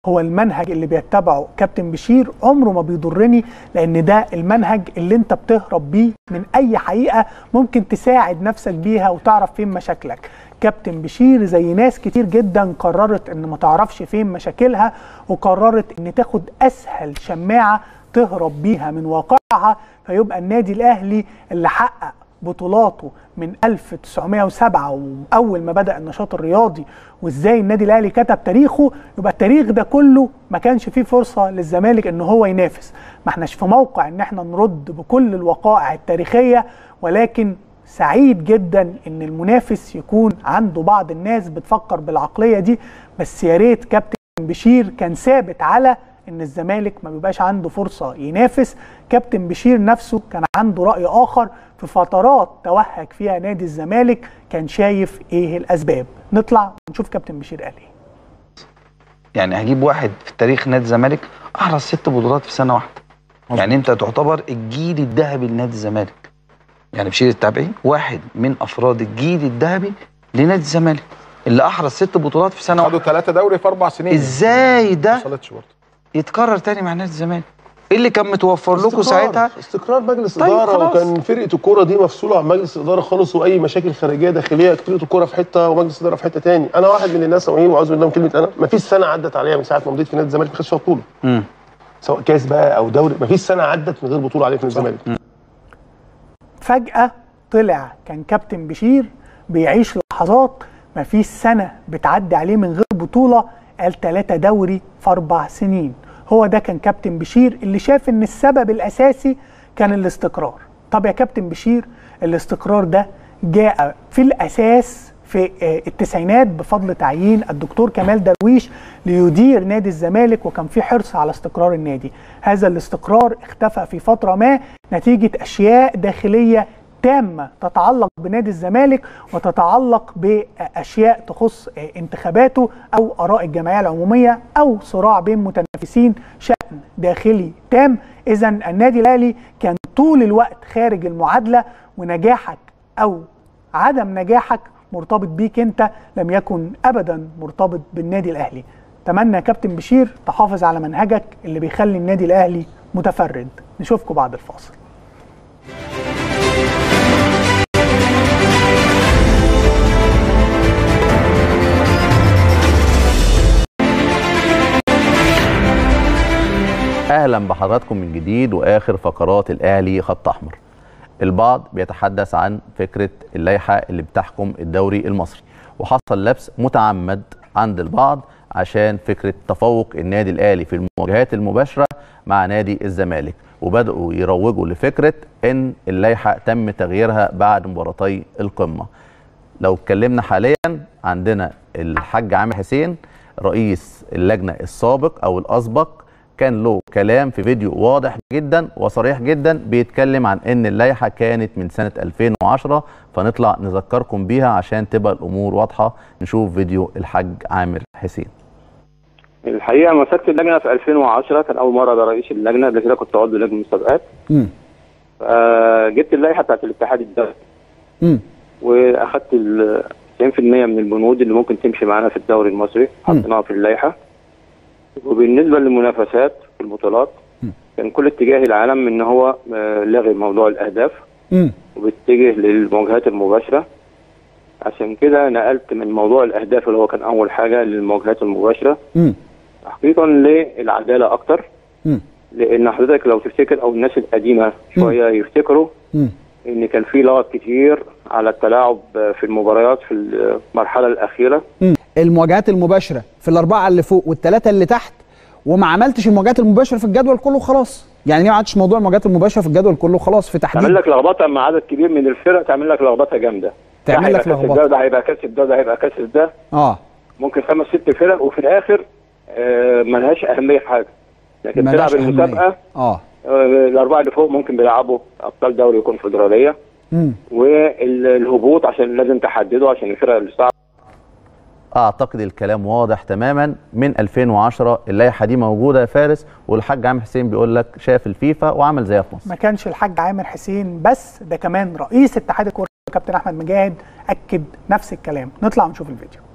هو المنهج اللي بيتبعه كابتن بشير عمره ما بيضرني لان ده المنهج اللي انت بتهرب بيه من اي حقيقه ممكن تساعد نفسك بيها وتعرف فين مشاكلك كابتن بشير زي ناس كتير جدا قررت ان ما تعرفش فين مشاكلها وقررت ان تاخد اسهل شماعه تهرب بيها من واقعها فيبقى النادي الاهلي اللي حقق بطولاته من 1907 واول ما بدا النشاط الرياضي وازاي النادي الاهلي كتب تاريخه يبقى التاريخ ده كله ما كانش فيه فرصه للزمالك ان هو ينافس ما احناش في موقع ان احنا نرد بكل الوقائع التاريخيه ولكن سعيد جدا ان المنافس يكون عنده بعض الناس بتفكر بالعقليه دي بس يا ريت كابتن بشير كان ثابت على ان الزمالك ما بيبقاش عنده فرصه ينافس كابتن بشير نفسه كان عنده راي اخر في فترات توهج فيها نادي الزمالك كان شايف ايه الاسباب نطلع ونشوف كابتن بشير قال ايه يعني هجيب واحد في تاريخ نادي الزمالك احرز ست بطولات في سنه واحده يعني انت تعتبر الجيل الذهبي لنادي الزمالك يعني بشير التابعي واحد من افراد الجيل الذهبي لنادي الزمالك اللي احرز ست بطولات في سنه خدوا واحده ثلاثة دوري في أربع سنين ازاي ده ما وصلتش برضه يتكرر تاني مع نادي الزمالك ايه اللي كان متوفر لكم استقرار- ساعتها استقرار مجلس طيب اداره خلاص. وكان فرقه الكوره دي مفصوله عن مجلس الاداره خالص واي مشاكل خارجيه داخليه فرقه الكوره في حته ومجلس الاداره في حته تاني انا واحد من الناس وعين واعوذ بالله من كلمه انا مفيش سنه عدت عليا من ساعه ما مضيت في نادي الزمالك ما خدتش فيها بطوله مم. سواء كاس بقى او دوري مفيش سنه عدت من غير بطوله عليا في نادي الزمالك فجأة طلع كان كابتن بشير بيعيش لحظات مفيش سنة بتعدي عليه من غير بطولة قال ثلاثة دوري في أربع سنين هو ده كان كابتن بشير اللي شاف إن السبب الأساسي كان الاستقرار طب يا كابتن بشير الاستقرار ده جاء في الأساس في آه، التسعينات بفضل تعيين الدكتور كمال درويش ليدير نادي الزمالك وكان في حرص على استقرار النادي هذا الاستقرار اختفى في فترة ما نتيجة أشياء داخلية تامة تتعلق بنادي الزمالك وتتعلق بأشياء تخص آه، انتخاباته أو آراء الجمعية العمومية أو صراع بين متنافسين شأن داخلي تام إذا النادي الأهلي كان طول الوقت خارج المعادلة ونجاحك أو عدم نجاحك مرتبط بيك انت لم يكن ابدا مرتبط بالنادي الاهلي اتمنى يا كابتن بشير تحافظ على منهجك اللي بيخلي النادي الاهلي متفرد نشوفكم بعد الفاصل اهلا بحضراتكم من جديد واخر فقرات الاهلي خط احمر البعض بيتحدث عن فكره اللائحه اللي بتحكم الدوري المصري وحصل لبس متعمد عند البعض عشان فكره تفوق النادي الاهلي في المواجهات المباشره مع نادي الزمالك وبداوا يروجوا لفكره ان اللائحه تم تغييرها بعد مباراتي القمه لو اتكلمنا حاليا عندنا الحاج عامر حسين رئيس اللجنه السابق او الاسبق كان له كلام في فيديو واضح جدا وصريح جدا بيتكلم عن ان اللائحه كانت من سنه 2010 فنطلع نذكركم بيها عشان تبقى الامور واضحه نشوف فيديو الحاج عامر حسين الحقيقه مسكت اللجنه في 2010 كان اول مره ابقى رئيس اللجنه قبل كده كنت عضو لجنه المسابقات فجبت اللائحه بتاعت الاتحاد الدولي مم. واخدت ال 90% من البنود اللي ممكن تمشي معانا في الدوري المصري حطيناها في اللائحه وبالنسبه للمنافسات في البطولات كان كل اتجاه العالم ان هو آه، لغي موضوع الاهداف مم. وبيتجه للمواجهات المباشره عشان كده نقلت من موضوع الاهداف اللي هو كان اول حاجه للمواجهات المباشره مم. تحقيقا للعداله اكتر مم. لان حضرتك لو تفتكر او الناس القديمه شويه يفتكروا مم. ان كان في لغط كتير على التلاعب في المباريات في المرحله الاخيره مم. المواجهات المباشره في الاربعه اللي فوق والثلاثه اللي تحت وما عملتش المواجهات المباشره في الجدول كله خلاص يعني ليه ما عملتش موضوع المواجهات المباشره في الجدول كله خلاص في تحديد تعمل لك لخبطه مع عدد كبير من الفرق تعمل لك لخبطه جامده تعمل ده لك هيبقى كاسب لخبطة. ده ده هيبقى كاسب ده ده هيبقى كاسب ده اه ممكن خمس ست فرق وفي الاخر آه ملهاش اهميه في حاجه لكن ملهاش تلعب أهمية. المسابقه اه آه الاربعه اللي فوق ممكن بيلعبوا ابطال دوري الكونفدراليه مم. والهبوط عشان لازم تحدده عشان الفرق اللي صعبه اعتقد الكلام واضح تماما من 2010 اللائحه دي موجوده يا فارس والحاج عامر حسين بيقول لك شاف الفيفا وعمل زيها في مصر ما كانش الحاج عامر حسين بس ده كمان رئيس اتحاد الكوره كابتن احمد مجاهد اكد نفس الكلام نطلع ونشوف الفيديو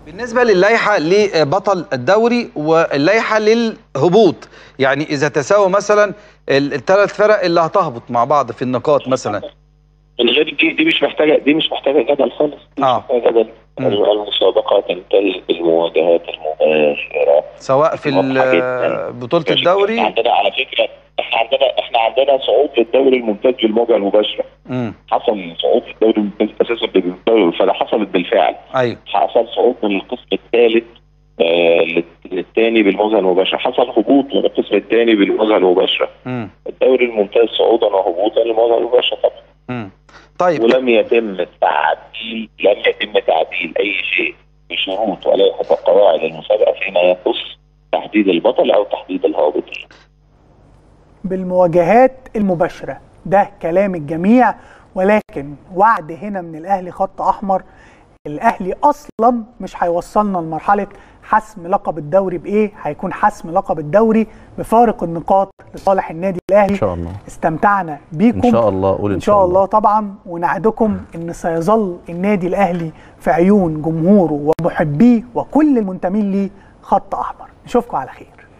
بالنسبة للائحة لبطل الدوري واللائحة للهبوط يعني إذا تساوى مثلا ال- الثلاث فرق اللي هتهبط مع بعض في النقاط مثلا من غير دي دي مش محتاجه دي مش محتاجه جدل خالص دي آه. مش محتاجه جدل المسابقات تنتهي بالمواجهات المباشره سواء في واضحة ال- بطولة الدوري احنا عندنا على فكره احنا عندنا احنا عندنا صعود في الدوري الممتاز بالمواجهه المباشره مم. حصل صعود في الدوري الممتاز اساسا بالدوري فده حصلت بالفعل ايوه حصل صعود من القسم الثالث آه للثاني بالمواجهه المباشره حصل هبوط من القسم الثاني بالمواجهه المباشره مم. الدوري الممتاز صعودا وهبوطا للمواجهه المباشره طبعا مم. طيب ولم يتم تعديل لم يتم تعديل اي شيء بشروط ولائحه وقواعد المسابقه فيما يخص تحديد البطل او تحديد الهابطين بالمواجهات المباشرة ده كلام الجميع ولكن وعد هنا من الأهلي خط أحمر الأهلي أصلا مش هيوصلنا لمرحلة حسم لقب الدوري بإيه هيكون حسم لقب الدوري بفارق النقاط لصالح النادي الأهلي ان شاء الله استمتعنا بيكم ان شاء الله قول ان شاء الله طبعا ونعدكم ان سيظل النادي الاهلي في عيون جمهوره ومحبيه وكل المنتمين ليه خط احمر نشوفكم على خير